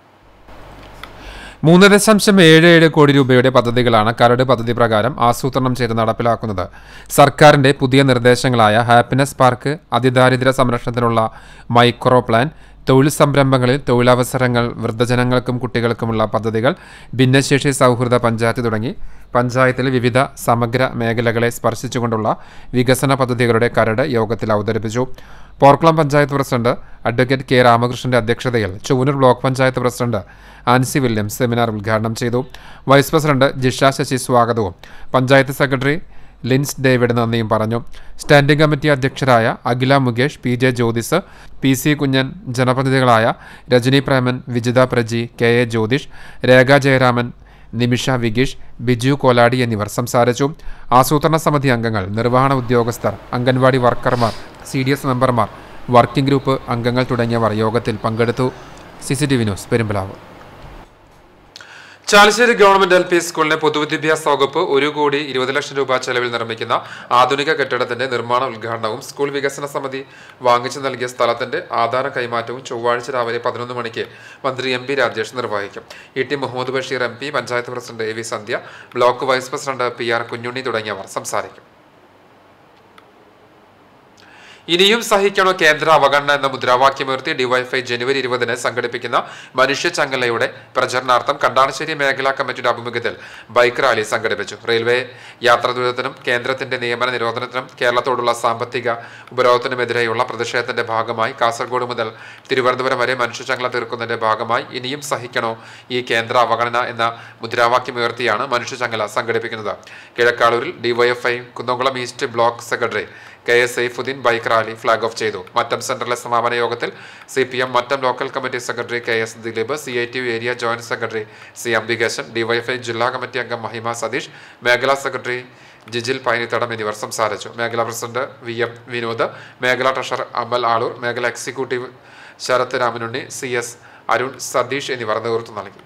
S1: മൂന്ന് ദശാംശം ഏഴ് ഏഴ് കോടി രൂപയുടെ പദ്ധതികളാണ് കരട് പദ്ധതി പ്രകാരം ആസൂത്രണം ചെയ്ത് നടപ്പിലാക്കുന്നത് സർക്കാരിന്റെ പുതിയ നിർദ്ദേശങ്ങളായ ഹാപ്പിനെസ് പാർക്ക് അതിദാരിദ്ര്യ സംരക്ഷണത്തിനുള്ള മൈക്രോ പ്ലാൻ തൊഴിൽ സംരംഭങ്ങളിൽ തൊഴിലവസരങ്ങൾ വൃദ്ധജനങ്ങൾക്കും കുട്ടികൾക്കുമുള്ള പദ്ധതികൾ ഭിന്നശേഷി സൗഹൃദ പഞ്ചായത്ത് തുടങ്ങി പഞ്ചായത്തിലെ വിവിധ സമഗ്ര മേഖലകളെ സ്പർശിച്ചുകൊണ്ടുള്ള വികസന പദ്ധതികളുടെ കരട് യോഗത്തിൽ അവതരിപ്പിച്ചു Porkulam panchayat president advocate K രാമകൃഷ്ണന്റെ അധ്യക്ഷതയിൽ Chowwanur block panchayat president Ancy Williams seminar ഉദ്ഘാടനം ചെയ്തു വൈസ് പ്രസിഡന്റ് ജിഷ ശശി സ്വാഗതവും പഞ്ചായത്ത് സെക്രട്ടറി ലിൻസ് ഡേവിഡ് നന്ദിയും പറഞ്ഞു സ്റ്റാൻഡിംഗ് കമ്മിറ്റി അധ്യക്ഷരായ Akhila Mukesh P J Jyothis P C Kunjan ജനപ്രതിനിധികളായ രജനി പ്രേമൻ വിജിത പ്രജി കെ എ ജ്യോതിഷ് രേഖ ജയരാമൻ നിമിഷ വിഗീഷ് ബിജു കോലാടി എന്നിവർ സംസാരിച്ചു ആസൂത്രണ സമിതി അംഗങ്ങൾ നിർവഹണ ഉദ്യോഗസ്ഥർ അംഗൻവാടി വർക്കർമാർ സി ഡി എസ് മെമ്പർമാർ വർക്കിംഗ് ഗ്രൂപ്പ് അംഗങ്ങൾ തുടങ്ങിയവർ യോഗത്തിൽ പങ്കെടുത്തു C C T V news Perumpilavu Chalissery government L P സ്കൂളിനെ പൊതുവിദ്യാഭ്യാസ വകുപ്പ് ഒരു കോടി ഇരുപത് ലക്ഷം രൂപ ചെലവിൽ നിർമ്മിക്കുന്ന ആധുനിക കെട്ടിടത്തിന്റെ നിർമ്മാണ ഉദ്ഘാടനവും സ്കൂൾ വികസന സമിതി വാങ്ങിച്ചു നൽകിയ സ്ഥലത്തിന്റെ ആധാര കൈമാറ്റവും ചൊവ്വാഴ്ച രാവിലെ പതിനൊന്ന് മണിക്ക് മന്ത്രി എം പി രാജേഷ് നിർവഹിക്കും E T Muhammad Basheer M P panchayat president A V Sandhya block vice president P R Kunjunni തുടങ്ങിയവർ സംസാരിക്കും ഇനിയും സഹിക്കണോ കേന്ദ്ര അവഗണന എന്ന മുദ്രാവാക്യമുയർത്തി ഡിവൈഎഫ്ഐ ജനുവരി ഇരുപതിന് സംഘടിപ്പിക്കുന്ന മനുഷ്യ ചങ്ങലയുടെ പ്രചരണാർത്ഥം കണ്ടാണശ്ശേരി മേഖലാ കമ്മിറ്റിയുടെ ആഭിമുഖ്യത്തിൽ ബൈക്ക് റാലി സംഘടിപ്പിച്ചു റെയിൽവേ യാത്രാ ദുരിതത്തിനും കേന്ദ്രത്തിന്റെ നിയമന നിരോധനത്തിനും കേരളത്തോടുള്ള സാമ്പത്തിക ഉപരോധത്തിനുമെതിരെയുള്ള പ്രതിഷേധത്തിന്റെ ഭാഗമായി കാസർഗോഡ് മുതൽ തിരുവനന്തപുരം വരെ മനുഷ്യ ചങ്ങല തീർക്കുന്നതിന്റെ ഭാഗമായി ഇനിയും സഹിക്കണോ ഈ കേന്ദ്ര അവഗണന എന്ന മുദ്രാവാക്യമുയർത്തിയാണ് മനുഷ്യ ചങ്ങല സംഘടിപ്പിക്കുന്നത് കിഴക്കാളൂരിൽ DYFI Kunnamkulam east block secretary K S Saifudheen bike rally flag off ചെയ്തു മറ്റം സെന്ററിലെ സമാപന യോഗത്തിൽ C P M Mattam local committee secretary K S Dileep C I T U area joint secretary C Ambikesan DYFI ജില്ലാ കമ്മിറ്റി അംഗം മഹിമ സതീഷ് മേഖലാ സെക്രട്ടറി ജിജിൽ പൈനിത്തടം എന്നിവർ സംസാരിച്ചു മേഖലാ പ്രസിഡന്റ് വി എം വിനോദ് മേഖലാ ട്രഷറർ അമൽ ആളൂർ മേഖലാ executive Sarath Ramanunni C S Arun Satheesh എന്നിവർ നേതൃത്വം നൽകി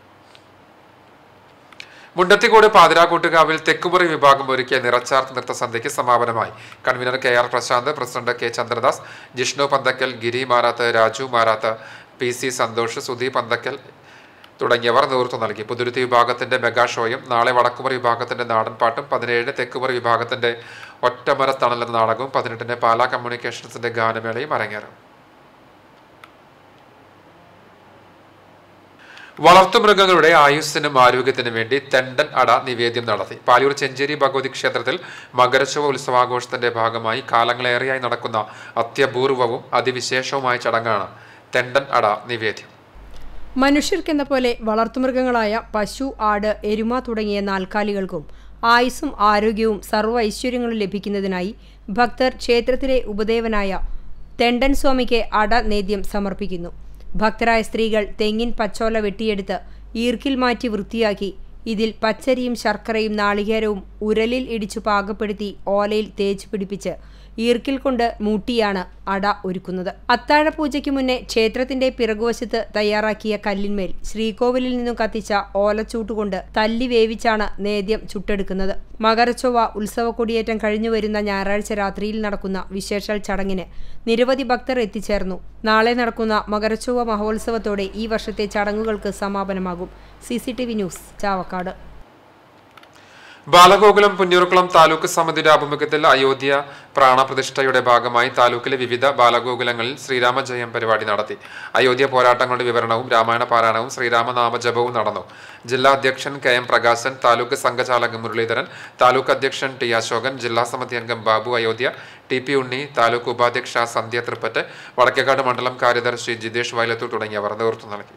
S1: മുണ്ടത്തിക്കോട് പാതിരാകൂട്ടുകാവിൽ തെക്കുമുറി വിഭാഗം ഒരുക്കിയ നിറച്ചാർത്ത് നൃത്തസന്ധ്യയ്ക്ക് സമാപനമായി convener K R Prashanth president K Chandradas Jishnu Panthakkal Giri Marath Raju Marath P C Santhosh Sudheep Panthakkal തുടങ്ങിയവർ നേതൃത്വം നൽകി പുതുരുത്തി വിഭാഗത്തിന്റെ മെഗാ ഷോയും നാളെ വടക്കുമുറി വിഭാഗത്തിന്റെ നാടൻപാട്ടും പതിനേഴിന് തെക്കുമുറി വിഭാഗത്തിന്റെ ഒറ്റമര തണൽ എന്ന നാടകവും പതിനെട്ടിന് പാലാ കമ്മ്യൂണിക്കേഷൻസിന്റെ ഗാനമേളയും അരങ്ങേറും വളർത്തുമൃഗങ്ങളുടെ ആയുസ്സിനും ആരോഗ്യത്തിനും വേണ്ടി തെണ്ടൻ അട നിവേദ്യം നടത്തി പാലൂർ ചെഞ്ചേരി ഭഗവതി ക്ഷേത്രത്തിൽ മകരശോഭ ഉത്സവാഘോഷത്തിന്റെ ഭാഗമായി കാലങ്ങളേറെയായി നടക്കുന്ന അത്യപൂർവവും അതിവിശേഷവുമായ ചടങ്ങാണ് തെണ്ടൻ അട നിവേദ്യം
S6: മനുഷ്യർക്കെന്ന പോലെ വളർത്തുമൃഗങ്ങളായ പശു ആട് എരുമ തുടങ്ങിയ നാൽക്കാലികൾക്കും ആയുസ്സും ആരോഗ്യവും സർവ്വ ഐശ്വര്യങ്ങളും ലഭിക്കുന്നതിനായി ഭക്തർ ക്ഷേത്രത്തിലെ ഉപദേവനായ തെണ്ടൻ സ്വാമിക്ക് അട നേദ്യം സമർപ്പിക്കുന്നു ഭക്തരായ സ്ത്രീകൾ തെങ്ങിൻ പച്ചോല വെട്ടിയെടുത്ത് ഈർക്കിൽ മാറ്റി വൃത്തിയാക്കി ഇതിൽ പച്ചരിയും ശർക്കരയും നാളികേരവും ഉരലിൽ ഇടിച്ചു പാകപ്പെടുത്തി ഓലയിൽ തേച്ച് പിടിപ്പിച്ച് ഈർക്കിൽ കൊണ്ട് മൂട്ടിയാണ് അട ഒരുക്കുന്നത് അത്താഴപൂജയ്ക്ക് മുന്നേ ക്ഷേത്രത്തിന്റെ പിറകുവശത്ത് തയ്യാറാക്കിയ കല്ലിന്മേൽ ശ്രീകോവിലിൽ നിന്നും കത്തിച്ച ഓലച്ചൂട്ടുകൊണ്ട് തല്ലി വേവിച്ചാണ് നേദ്യം ചുട്ടെടുക്കുന്നത് മകരച്ചൊവ്വ ഉത്സവ കൊടിയേറ്റം കഴിഞ്ഞു വരുന്ന ഞായറാഴ്ച രാത്രിയിൽ നടക്കുന്ന വിശേഷൽ ചടങ്ങിന് നിരവധി ഭക്തർ എത്തിച്ചേർന്നു നാളെ നടക്കുന്ന മകരച്ചൊവ്വ മഹോത്സവത്തോടെ ഈ വർഷത്തെ ചടങ്ങുകൾക്ക് സമാപനമാകും സി ന്യൂസ് ചാവക്കാട്
S1: ബാലഗോകുലം പുന്നൂർക്കുളം താലൂക്ക് സമിതിയുടെ ആഭിമുഖ്യത്തിൽ അയോധ്യ പ്രാണപ്രതിഷ്ഠയുടെ ഭാഗമായി താലൂക്കിലെ വിവിധ ബാലഗോകുലങ്ങളിൽ ശ്രീരാമജയം പരിപാടി നടത്തി അയോധ്യ പോരാട്ടങ്ങളുടെ വിവരണവും രാമായണ പാരായണവും ശ്രീരാമനാമജപവും നടന്നു ജില്ലാ അധ്യക്ഷൻ കെ എം പ്രകാശൻ താലൂക്ക് സംഘചാലകൻ മുരളീധരൻ താലൂക്ക് അധ്യക്ഷൻ ടി അശോകൻ ജില്ലാ സമിതി അംഗം ബാബു അയോധ്യ ടി പി ഉണ്ണി താലൂക്ക് ഉപാധ്യക്ഷ സന്ധ്യ തൃപ്പറ്റ് വടക്കേക്കാട് മണ്ഡലം കാര്യദർശി ജിതേഷ് വയലത്തൂർ തുടങ്ങിയവർ നേതൃത്വം നൽകി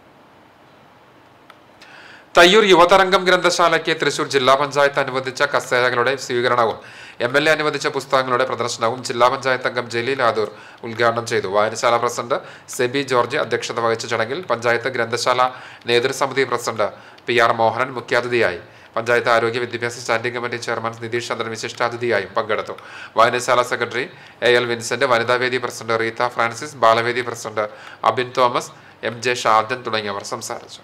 S1: തയ്യൂർ യുവതരംഗം ഗ്രന്ഥശാലയ്ക്ക് തൃശൂർ ജില്ലാ പഞ്ചായത്ത് അനുവദിച്ച കസേരകളുടെ സ്വീകരണവും എം എൽ എ അനുവദിച്ച പുസ്തകങ്ങളുടെ പ്രദർശനവും ജില്ലാ പഞ്ചായത്ത് അംഗം ജലീൽ ആദൂർ ഉദ്ഘാടനം ചെയ്തു വായനശാല പ്രസിഡന്റ് സെബി ജോർജ് അധ്യക്ഷത വഹിച്ച ചടങ്ങിൽ പഞ്ചായത്ത് ഗ്രന്ഥശാല നേതൃസമിതി പ്രസിഡന്റ് പി ആർ മോഹനൻ മുഖ്യാതിഥിയായി പഞ്ചായത്ത് ആരോഗ്യ വിദ്യാഭ്യാസ standing committee chairman Nitheesh Chandran വിശിഷ്ടാതിഥിയായും പങ്കെടുത്തു വായനശാല സെക്രട്ടറി എ എൽ വിൻസെന്റ് വനിതാവേദി പ്രസിഡന്റ് റീത്ത ഫ്രാൻസിസ് ബാലവേദി president Abin Thomas M J Sharjan തുടങ്ങിയവർ സംസാരിച്ചു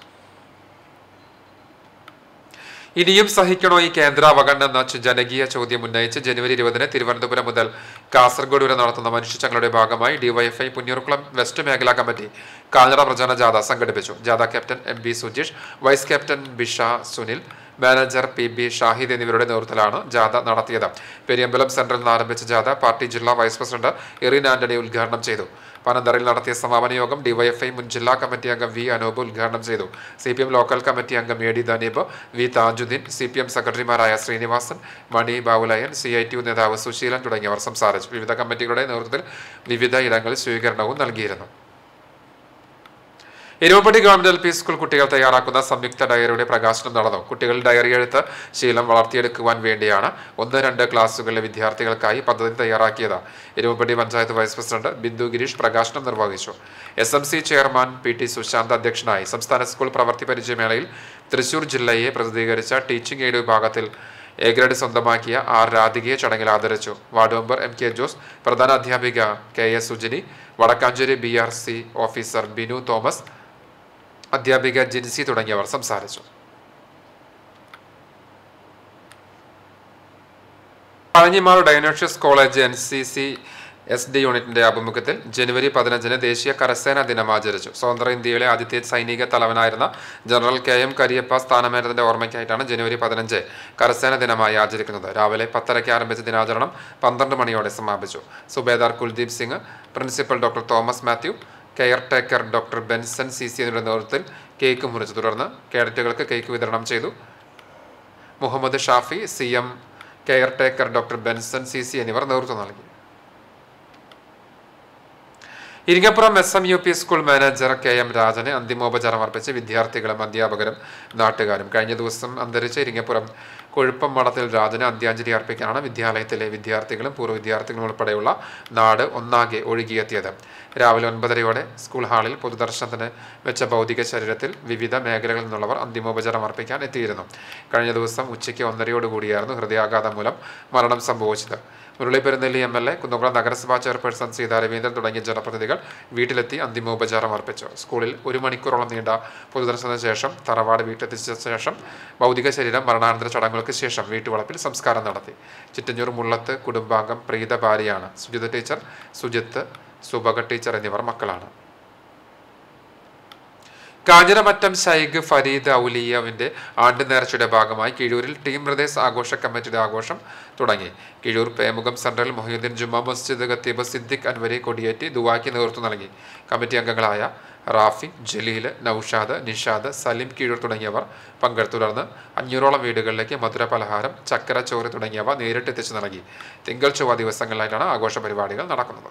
S1: ഇനിയും സഹിക്കണോ ഈ കേന്ദ്ര അവഗണന എന്ന ചു- ജനകീയ ചോദ്യം ഉന്നയിച്ച് ജനുവരി ഇരുപതിന് തിരുവനന്തപുരം മുതൽ കാസർഗോഡ് വരെ നടത്തുന്ന മനുഷ്യച്ചങ്ങളുടെ ഭാഗമായി ഡിവൈഎഫ്ഐ പുന്നൂർക്കുളം വെസ്റ്റ് മേഖലാ കമ്മിറ്റി കാൽനട പ്രചാരണ ജാഥ സംഘടിപ്പിച്ചു ജാഥ captain M B Sujeesh vice captain Bisha Sunil manager P B Shahid എന്നിവരുടെ നേതൃത്വത്തിലാണ് ജാഥ നടത്തിയത് പെരിയമ്പലം സെൻട്രലിൽ നിന്ന് ആരംഭിച്ച ജാഥ പാർട്ടി ജില്ലാ വൈസ് പ്രസിഡന്റ് എറിൻ ആന്റണി ഉദ്ഘാടനം ചെയ്തു പനന്തറിൽ നടത്തിയ സമാപന യോഗം ഡിവൈഎഫ്ഐ മുൻ ജില്ലാ കമ്മിറ്റി അംഗം വി അനൂപ് ഉദ്ഘാടനം ചെയ്തു C P M local committee അംഗം A D Daneeb V Thajudheen C P M സെക്രട്ടറിമാരായ Srinivasan Mani Babulayan C I T U നേതാവ് സുശീലൻ തുടങ്ങിയവർ സംസാരിച്ചു വിവിധ കമ്മിറ്റികളുടെ നേതൃത്വത്തിൽ വിവിധ ഇടങ്ങളിൽ സ്വീകരണവും നൽകിയിരുന്നു Erumappetty government L P school കുട്ടികൾ തയ്യാറാക്കുന്ന സംയുക്ത ഡയറിയുടെ പ്രകാശനം നടന്നു കുട്ടികൾ ഡയറി എഴുത്ത് ശീലം വളർത്തിയെടുക്കുവാൻ വേണ്ടിയാണ് ഒന്ന് രണ്ട് ക്ലാസ്സുകളിലെ വിദ്യാർത്ഥികൾക്കായി പദ്ധതി തയ്യാറാക്കിയത് എരുമപ്പടി പഞ്ചായത്ത് വൈസ് പ്രസിഡന്റ് ബിന്ദു ഗിരീഷ് പ്രകാശനം നിർവഹിച്ചു S M C chairman P T Sushanth അധ്യക്ഷനായി സംസ്ഥാന സ്കൂൾ പ്രവൃത്തി പരിചയമേളയിൽ തൃശൂർ ജില്ലയെ പ്രതിനിധീകരിച്ച ടീച്ചിംഗ് എയ്ഡ് വിഭാഗത്തിൽ എ ഗ്രേഡ് സ്വന്തമാക്കിയ ആർ രാധികയെ ചടങ്ങിൽ ആദരിച്ചു ward member M K Jose പ്രധാന അധ്യാപിക K S Sujini Vadakkanchery B R C officer Binu Thomas അധ്യാപിക ജിൻസി തുടങ്ങിയവർ സംസാരിച്ചു Pazhanji Mar Dionysius college N C C S D യൂണിറ്റിന്റെ ആഭിമുഖ്യത്തിൽ ജനുവരി പതിനഞ്ചിന് ദേശീയ കരസേനാ ദിനം ആചരിച്ചു സ്വതന്ത്ര ഇന്ത്യയിലെ ആദ്യത്തെ സൈനിക തലവനായിരുന്ന ജനറൽ കെ എം കരിയപ്പ സ്ഥാനമേറ്റതിന്റെ ഓർമ്മയ്ക്കായിട്ടാണ് ജനുവരി പതിനഞ്ച് കരസേന ദിനമായി ആചരിക്കുന്നത് രാവിലെ പത്തരയ്ക്ക് ആരംഭിച്ച ദിനാചരണം പന്ത്രണ്ട് മണിയോടെ സമാപിച്ചു Subedar Kuldeep Singh principal doctor Thomas Mathew caretaker doctor Benson C C എന്നിവരുടെ നേതൃത്വത്തിൽ കേക്ക് മുറിച്ചു തുടർന്ന് കേഡറ്റുകൾക്ക് കേക്ക് വിതരണം ചെയ്തു Muhammad Shafi C M caretaker doctor Benson C C എന്നിവർ നേതൃത്വം നൽകി Iringappuram S M U P school manager K M രാജന് അന്തിമോപചാരം അർപ്പിച്ച് വിദ്യാർത്ഥികളും അധ്യാപകരും നാട്ടുകാരും കഴിഞ്ഞ ദിവസം അന്തരിച്ച ഇരിങ്ങപ്പുറം കൊഴുപ്പം മഠത്തിൽ രാജന് അന്ത്യാഞ്ജലി അർപ്പിക്കാനാണ് വിദ്യാലയത്തിലെ വിദ്യാർത്ഥികളും പൂർവ്വ വിദ്യാർത്ഥികളും ഉൾപ്പെടെയുള്ള നാട് ഒന്നാകെ ഒഴുകിയെത്തിയത് രാവിലെ ഒൻപതരയോടെ സ്കൂൾ ഹാളിൽ പൊതുദർശനത്തിന് വെച്ച ഭൗതിക ശരീരത്തിൽ വിവിധ മേഖലകളിൽ നിന്നുള്ളവർ അന്തിമോപചാരം അർപ്പിക്കാൻ എത്തിയിരുന്നു കഴിഞ്ഞ ദിവസം ഉച്ചയ്ക്ക് ഒന്നരയോടുകൂടിയായിരുന്നു ഹൃദയാഘാതം മൂലം മരണം സംഭവിച്ചത് Murali Perunnelli M L A Kunnamkulam നഗരസഭാ ചെയർപേഴ്സൺ സീതാ രവീന്ദ്രൻ തുടങ്ങിയ ജനപ്രതിനിധികൾ വീട്ടിലെത്തി അന്തിമോപചാരം അർപ്പിച്ചു സ്കൂളിൽ ഒരു മണിക്കൂറോളം നീണ്ട പൊതുദർശനത്തിന് ശേഷം തറവാട് വീട്ടിലെത്തിച്ച ശേഷം ഭൗതിക ശരീരം മരണാനന്തര ചടങ്ങുകൾക്ക് ശേഷം വീട്ടുവളപ്പിൽ സംസ്കാരം നടത്തി ചിറ്റഞ്ഞൂർ മുള്ളത്ത് കുടുംബാംഗം പ്രീത ഭാര്യയാണ് സുജിത ടീച്ചർ സുജിത്ത് സുബക ടീച്ചർ എന്നിവർ മക്കളാണ് കാഞ്ഞിരമറ്റം ശൈഖ് ഫരീദ് ഔലിയവിന്റെ ആണ്ട് നേർച്ചയുടെ ഭാഗമായി കിഴൂരിൽ ടീം പ്രദേശ് ആഘോഷ കമ്മിറ്റിയുടെ ആഘോഷം തുടങ്ങി കിഴൂർ പേമുഖം സെൻട്രൽ മൊഹീദ്ദീൻ ജുമാ മസ്ജിദ് ഖത്തീബ് സിദ്ദിഖ് അൻവരി കൊടിയേറ്റി ദുവാക്കി നേതൃത്വം നൽകി കമ്മിറ്റി അംഗങ്ങളായ റാഫി ജലീൽ നൌഷാദ് നിഷാദ് സലിം കീഴൂർ തുടങ്ങിയവർ പങ്കെടുത്തു തുടർന്ന് അഞ്ഞൂറോളം വീടുകളിലേക്ക് മധുര പലഹാരം ചക്കര ചോറ് തുടങ്ങിയവ നേരിട്ട് എത്തിച്ചു നൽകി തിങ്കൾ ചൊവ്വ ദിവസങ്ങളിലായിട്ടാണ് ആഘോഷ പരിപാടികൾ നടക്കുന്നത്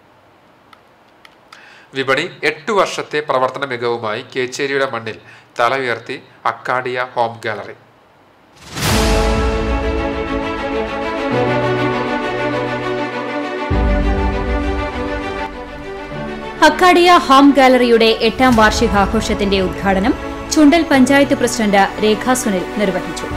S1: വിപണി എട്ടു വർഷത്തെ പ്രവർത്തന മികവുമായി കേച്ചേരിയുടെ മണ്ണിൽ തല ഉയർത്തി Acadia home gallery
S2: Acadia home ഗാലറിയുടെ എട്ടാം വാർഷികാഘോഷത്തിന്റെ ഉദ്ഘാടനം ചുണ്ടൽ പഞ്ചായത്ത് പ്രസിഡന്റ് രേഖാ സുനിൽ നിർവഹിച്ചു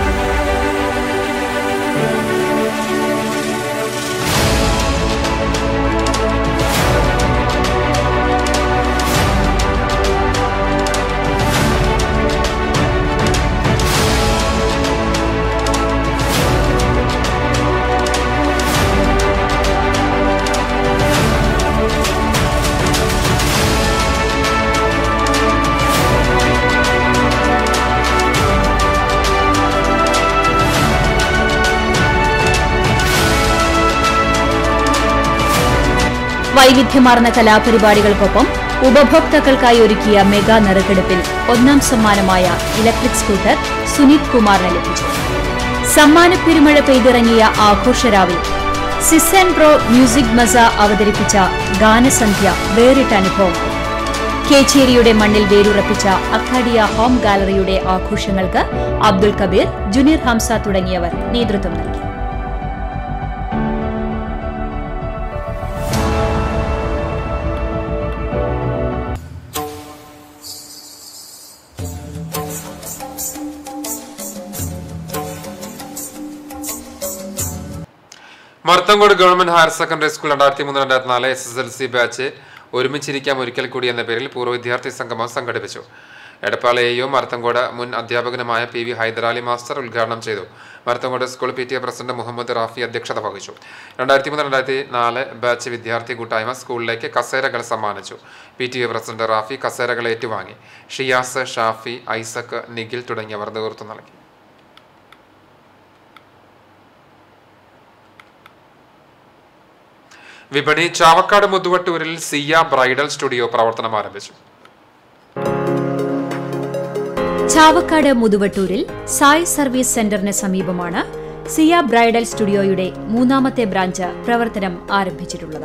S2: വൈവിധ്യമാർന്ന കലാപരിപാടികൾക്കൊപ്പം ഉപഭോക്താക്കൾക്കായി ഒരുക്കിയ മെഗാ നറുക്കെടുപ്പിൽ ഒന്നാം സമ്മാനമായ ഇലക്ട്രിക് സ്കൂട്ടർ സുനീത് കുമാറിന് ലഭിച്ചു സമ്മാന പെരുമഴ പെയ്തിറങ്ങിയ ആഘോഷരാവിൽ സിസ് ആൻഡ് പ്രോ മ്യൂസിക് മസ അവതരിപ്പിച്ച ഗാനസന്ധ്യ വേറിട്ട അനുഭവമായി കേച്ചേരിയുടെ മണ്ണിൽ വേരുറപ്പിച്ച അക്കാഡിയ ഹോം ഗാലറിയുടെ ആഘോഷങ്ങൾക്ക് അബ്ദുൽ കബീർ ജുനീർ ഹംസ തുടങ്ങിയവർ നേതൃത്വം നൽകി
S1: Marthankode government higher secondary school രണ്ടായിരത്തി മൂന്ന് രണ്ടായിരത്തി നാല് S S L C batch ഒരുമിച്ചിരിക്കാം ഒരിക്കൽ കൂടി എന്ന പേരിൽ പൂർവ്വ വിദ്യാർത്ഥി സംഗമം സംഘടിപ്പിച്ചു എടപ്പാള എയോ മർത്തങ്കോട് മുൻ അധ്യാപകനുമായ പി വി ഹൈദരാലി മാസ്റ്റർ ഉദ്ഘാടനം ചെയ്തു Marthankode school P T A president Muhammad Rafi അധ്യക്ഷത വഹിച്ചു രണ്ടായിരത്തി മൂന്ന് രണ്ടായിരത്തി നാല് ബാച്ച് വിദ്യാർത്ഥി കൂട്ടായ്മ സ്കൂളിലേക്ക് കസേരകൾ സമ്മാനിച്ചു P T A president Rafi കസേരകൾ ഏറ്റുവാങ്ങി ഷിയാസ് ഷാഫി ഐസക് നിഖിൽ തുടങ്ങിയവർ നേതൃത്വം നൽകി വിപണി ചാവക്കാട് മുതുവട്ടൂരിൽ സിയ ബ്രൈഡൽ സ്റ്റുഡിയോ പ്രവർത്തനം ആരംഭിച്ചു
S2: ചാവക്കാട് മുതുവട്ടൂരിൽ സായ് സർവീസ് സെന്ററിന് സമീപമാണ് സിയ ബ്രൈഡൽ സ്റ്റുഡിയോയുടെ മൂന്നാമത്തെ ബ്രാഞ്ച് പ്രവർത്തനം ആരംഭിച്ചിട്ടുള്ളത്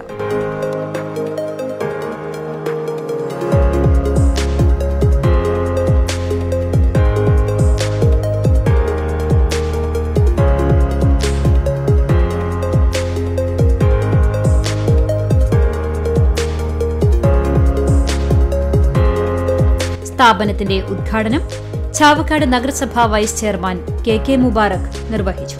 S2: സ്ഥാപനത്തിന്റെ ഉദ്ഘാടനം ചാവക്കാട് നഗരസഭാ vice chairman K K Mubarak നിർവഹിച്ചു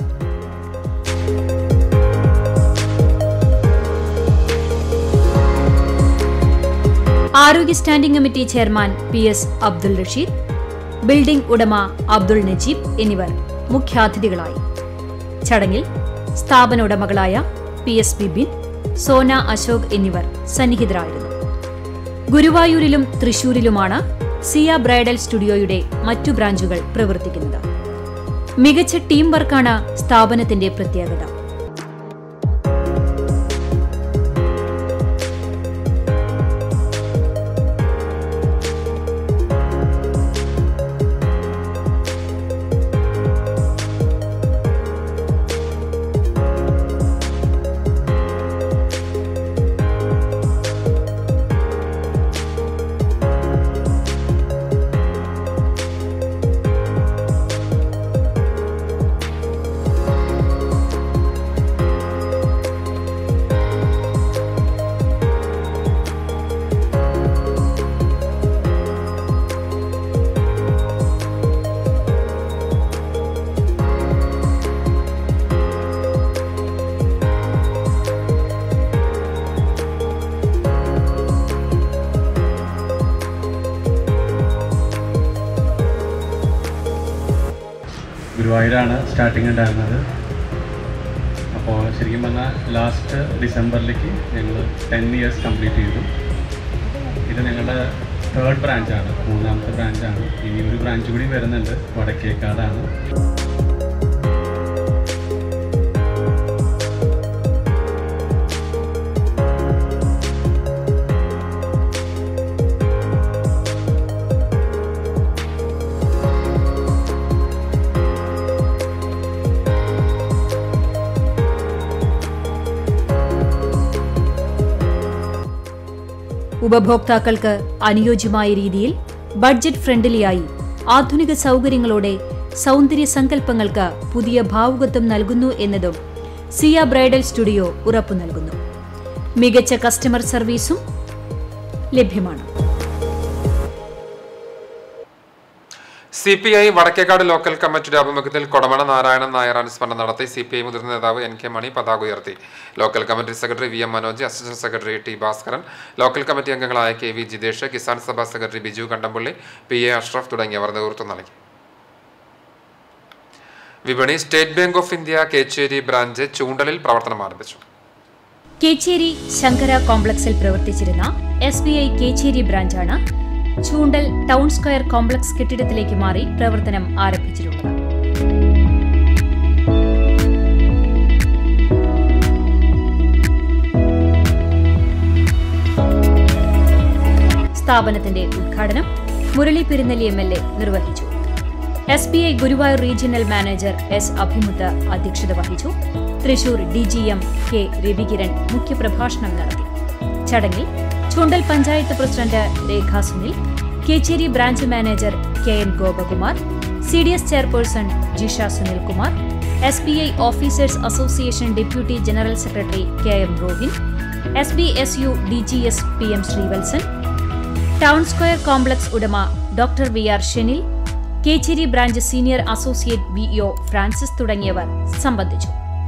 S2: ആരോഗ്യ standing committee chairman P S Abdul Rasheed building ഉടമ അബ്ദുൾ നജീബ് എന്നിവർ മുഖ്യാതിഥികളായി ചടങ്ങിൽ സ്ഥാപന ഉടമകളായ പി എസ് ബിബിൻ സോന അശോക് എന്നിവർ സന്നിഹിതരായിരുന്നു ഗുരുവായൂരിലും തൃശൂരിലുമാണ് സിയ ബ്രൈഡൽ സ്റ്റുഡിയോയുടെ മറ്റു ബ്രാഞ്ചുകൾ പ്രവർത്തിക്കുന്നത് മികച്ച ടീം വർക്കാണ് സ്ഥാപനത്തിന്റെ പ്രത്യേകത
S7: ഗുരുവായൂരാണ് സ്റ്റാർട്ടിങ് ഉണ്ടായിരുന്നത് അപ്പോൾ ശരിക്കും പറഞ്ഞാൽ ലാസ്റ്റ് ഡിസംബറിലേക്ക് ഞങ്ങൾ ടെൻ ഇയേഴ്സ് കംപ്ലീറ്റ് ചെയ്തു ഇത് ഞങ്ങളുടെ തേർഡ് ബ്രാഞ്ചാണ് മൂന്നാമത്തെ ബ്രാഞ്ചാണ് ഇനി ഒരു ബ്രാഞ്ച് കൂടി വരുന്നുണ്ട് വടക്കേക്കാടാണ്
S2: ഉപഭോക്താക്കൾക്ക് അനുയോജ്യമായ രീതിയിൽ ബഡ്ജറ്റ് ഫ്രണ്ട്ലിയായി ആധുനിക സൗകര്യങ്ങളോടെ സൗന്ദര്യ സങ്കല്പങ്ങൾക്ക് പുതിയ ഭാവുകത്വം നൽകുന്നു എന്നതും സിയ ബ്രൈഡൽ സ്റ്റുഡിയോ ഉറപ്പു നൽകുന്നു മികച്ച കസ്റ്റമർ സർവീസും ലഭ്യമാണ്
S1: C P I Vadakkekad local കമ്മിറ്റിയുടെ ആഭിമുഖ്യത്തിൽ കൊടമണ നാരായണൻ നായർ അനുസ്മരണം നടത്തി സി പി ഐ മുതിർന്ന നേതാവ് എൻ കെ മണി പതാക ഉയർത്തി local committee secretary V M Manoj assistant secretary T Bhaskaran local committee അംഗങ്ങളായ K V Jithesh Kisan Sabha secretary Biju Kandampully P A Ashraf തുടങ്ങിയവർ നേതൃത്വം നൽകി വിപണി State Bank of India Kechery branch ചൂണ്ടലിൽ പ്രവർത്തനം ആരംഭിച്ചു
S2: കേച്ചേരി ശങ്കര കോംപ്ലക്സിൽ പ്രവർത്തിച്ചിരുന്ന എസ് ബി ഐ കേച്ചേരി ബ്രാഞ്ചാണ് ചൂണ്ടൽ ടൗൺ സ്ക്വയർ കോംപ്ലക്സ് കെട്ടിടത്തിലേക്ക് മാറി പ്രവർത്തനം ആരംഭിച്ചിട്ടുള്ളത് സ്ഥാപനത്തിന്റെ ഉദ്ഘാടനം Murali Perunnelli M L A നിർവഹിച്ചു S B I Guruvayur regional manager S Abhimuth അധ്യക്ഷത വഹിച്ചു Thrissur D G M K Ravikiran മുഖ്യപ്രഭാഷണം നടത്തി ചടങ്ങിൽ Chundal panchayat president Rekha Sunil Kechery branch manager K N Gopakumar C D S chairperson Jisha Sunilkumar S B I officers association deputy general secretary K M Rohin S B S U D G S P M Sreevalsan town square complex ഉടമ doctor V R Shenil Kechery branch senior associate VEO Francis തുടങ്ങിയവർ സംബന്ധിച്ചു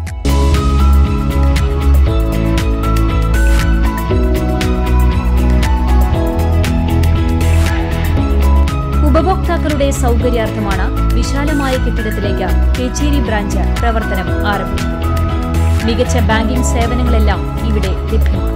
S2: ഉപഭോക്താക്കളുടെ സൗകര്യാർത്ഥമാണ് വിശാലമായ കെട്ടിടത്തിലേക്ക് കേച്ചേരി ബ്രാഞ്ച് പ്രവർത്തനം ആരംഭിച്ചത് മികച്ച ബാങ്കിംഗ് സേവനങ്ങളെല്ലാം ഇവിടെ ലഭ്യമാണ്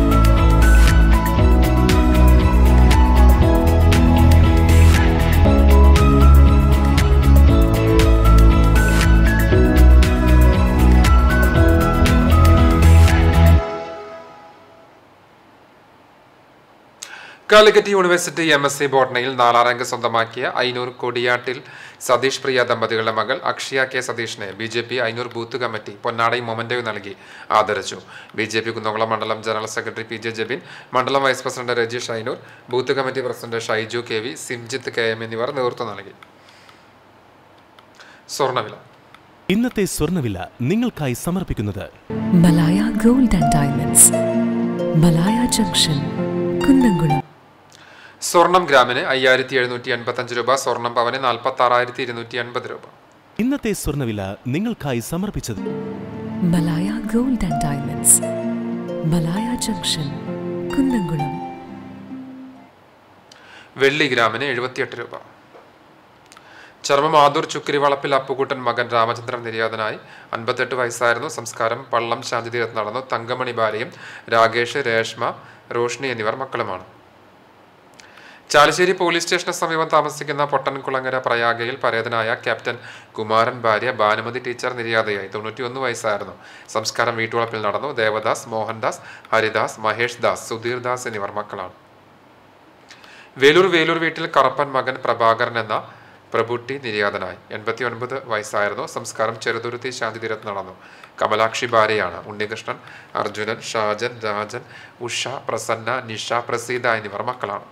S1: Calicut university M S C ബോട്ടണിയിൽ നാലാം റാങ്ക് സ്വന്തമാക്കിയ ഐനൂർ കൊടിയാട്ടിൽ സതീഷ് പ്രിയ ദമ്പതികളുടെ മകൾ അക്ഷയ കെ സതീഷിനെ B J P Ainoor booth committee പൊന്നാടയും മൊമന്റോ നൽകി ആദരിച്ചു ബി ജെ പി കുന്നംകുളം മണ്ഡലം general secretary P J Jabin മണ്ഡലം vice president Rajeesh Ainoor booth committee president Shaiju K V Simjith K M എന്നിവർ നേതൃത്വം നൽകി സ്വർണ്ണവില
S8: ഇന്നത്തെ സ്വർണ്ണവില നിങ്ങൾക്കായി സമർപ്പിക്കുന്നത്
S9: Malaya gold and diamonds Malaya junction Kunnamkulam
S1: സ്വർണം ഗ്രാമിന് അയ്യായിരത്തി എഴുന്നൂറ്റി എൺപത്തി അഞ്ച് രൂപ സ്വർണം പവന് നാൽപ്പത്തി ആറായിരത്തി ഇരുന്നൂറ്റി എൺപത് രൂപ
S8: ഇന്നത്തെ സ്വർണ്ണവില നിങ്ങൾക്കായി സമർപ്പിച്ചത്
S9: Malaya gold and diamonds Malaya junction Kunnamkulam
S1: വെള്ളി ഗ്രാമിന് എഴുപത്തിയെട്ട് രൂപ ചർമ്മം ആദൂർ ചുക്കരിവളപ്പിൽ അപ്പുകുട്ടൻ മകൻ രാമചന്ദ്രൻ നിര്യാതനായി അൻപത്തെട്ട് വയസ്സായിരുന്നു സംസ്കാരം പള്ളം ശാന്തിതീരത്ത് നടന്നു തങ്കമണി ബാലയും രാകേഷ് രേഷ്മ റോഷ്നി എന്നിവർ മക്കളുമാണ് ചാലശ്ശേരി പോലീസ് സ്റ്റേഷന് സമീപം താമസിക്കുന്ന പൊട്ടൻകുളങ്ങര പ്രയാഗയിൽ പരേതനായ ക്യാപ്റ്റൻ കുമാരൻ ഭാര്യ ഭാനുമതി ടീച്ചർ നിര്യാതയായി തൊണ്ണൂറ്റിയൊന്ന് വയസ്സായിരുന്നു സംസ്കാരം വീട്ടുവളപ്പിൽ നടന്നു ദേവദാസ് മോഹൻദാസ് ഹരിദാസ് മഹേഷ് ദാസ് സുധീർ ദാസ് എന്നിവർ മക്കളാണ് വേലൂർ വേലൂർ വീട്ടിൽ കറപ്പൻ മകൻ പ്രഭാകരൻ എന്ന പ്രഭുട്ടി നിര്യാതനായി എൺപത്തി ഒൻപത് വയസ്സായിരുന്നു സംസ്കാരം ചെറുതുരുത്തി ശാന്തിതീരത്ത് നടന്നു കമലാക്ഷി ഭാര്യയാണ് ഉണ്ണികൃഷ്ണൻ അർജുനൻ ഷാജൻ രാജൻ ഉഷ പ്രസന്ന നിഷ പ്രസീത എന്നിവർ മക്കളാണ്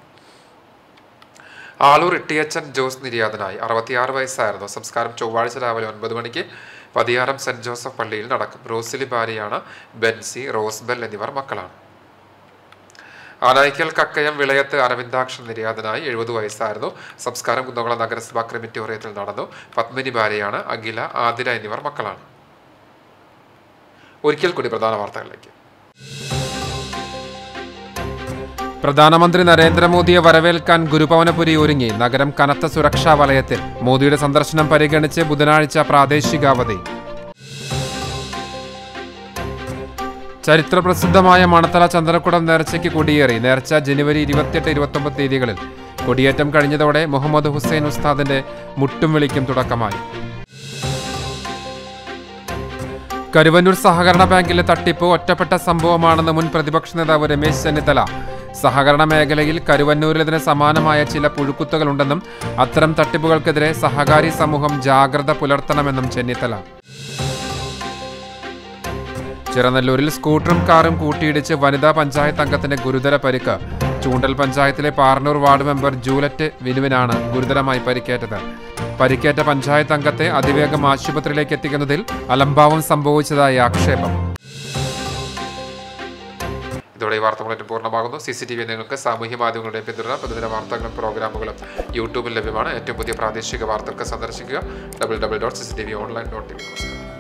S1: ആളൂർ ഇട്ടിയച്ചൻ ജോസ് നിര്യാതനായി അറുപത്തിയാറ് വയസ്സായിരുന്നു സംസ്കാരം ചൊവ്വാഴ്ച രാവിലെ ഒൻപത് മണിക്ക് പതിയാരം സെന്റ് ജോസഫ് പള്ളിയിൽ നടക്കും റോസിലി ഭാര്യയാണ് ബെൻസി റോസ്ബെൽ എന്നിവർ മക്കളാണ് ആനായിക്കൽ കക്കയം വിളയത്ത് അരവിന്ദാക്ഷൻ നിര്യാതനായി എഴുപത് വയസ്സായിരുന്നു സംസ്കാരം കുന്നംകുളം നഗരസഭാ ക്രിമിറ്റോറിയത്തിൽ നടന്നു പത്മിനി ഭാര്യയാണ് അഖില ആതിര എന്നിവർ മക്കളാണ് ഒരിക്കൽ കൂടി പ്രധാന വാർത്തകളിലേക്ക് പ്രധാനമന്ത്രി നരേന്ദ്രമോദിയെ വരവേൽക്കാൻ ഗുരുഭവനപുരി ഒരുങ്ങി നഗരം കനത്ത സുരക്ഷാ വലയത്തിൽ മോദിയുടെ സന്ദർശനം പരിഗണിച്ച് ബുധനാഴ്ച പ്രാദേശികാവധി ചരിത്രപ്രസിദ്ധമായ മണത്തല ചന്ദ്രക്കുടം നേർച്ചയ്ക്ക് കൊടിയേറി നേർച്ച ജനുവരി ഇരുപത്തിയെട്ട് ഇരുപത്തൊമ്പത് തീയതികളിൽ കൊടിയേറ്റം കഴിഞ്ഞതോടെ മുഹമ്മദ് ഹുസൈൻ ഉസ്താദിന്റെ മുട്ടും വിളിക്കും തുടക്കമായി കരുവന്നൂർ സഹകരണ ബാങ്കിലെ തട്ടിപ്പ് ഒറ്റപ്പെട്ട സംഭവമാണെന്ന് മുൻ പ്രതിപക്ഷ നേതാവ് രമേശ് ചെന്നിത്തല സഹകരണ മേഖലയിൽ കരുവന്നൂരിലതിന് സമാനമായ ചില പുഴുക്കുത്തുകളുണ്ടെന്നും അത്തരം തട്ടിപ്പുകൾക്കെതിരെ സഹകാരി സമൂഹം ജാഗ്രത പുലർത്തണമെന്നും ചെന്നിത്തല ചിറനല്ലൂരിൽ സ്കൂട്ടറും കാറും കൂട്ടിയിടിച്ച് വനിതാ പഞ്ചായത്ത് അംഗത്തിന്റെ ഗുരുതര പരിക്ക് ചൂണ്ടൽ പഞ്ചായത്തിലെ പാർണൂർ വാർഡ് മെമ്പർ ജൂലറ്റ് വിനുവിനാണ് ഗുരുതരമായി പരിക്കേറ്റത് പരിക്കേറ്റ പഞ്ചായത്ത് അംഗത്തെ അതിവേഗം ആശുപത്രിയിലേക്ക് എത്തിക്കുന്നതിൽ അലംഭാവം സംഭവിച്ചതായി ആക്ഷേപം ഇതോടെ ഈ വാർത്ത ബുള്ളറ്റിൻ പൂർണ്ണമാകുന്നു സി സി ടി വി നിങ്ങൾക്ക് സാമൂഹ്യ മാധ്യമങ്ങളുടെ പിന്തുണ പ്രതിദിന വാർത്തകളും പ്രോഗ്രാമുകളും യൂട്യൂബിൽ ലഭ്യമാണ് ഏറ്റവും പുതിയ പ്രാദേശിക വാർത്തകൾക്ക് സന്ദർശിക്കുക W W dot C C T V online dot T V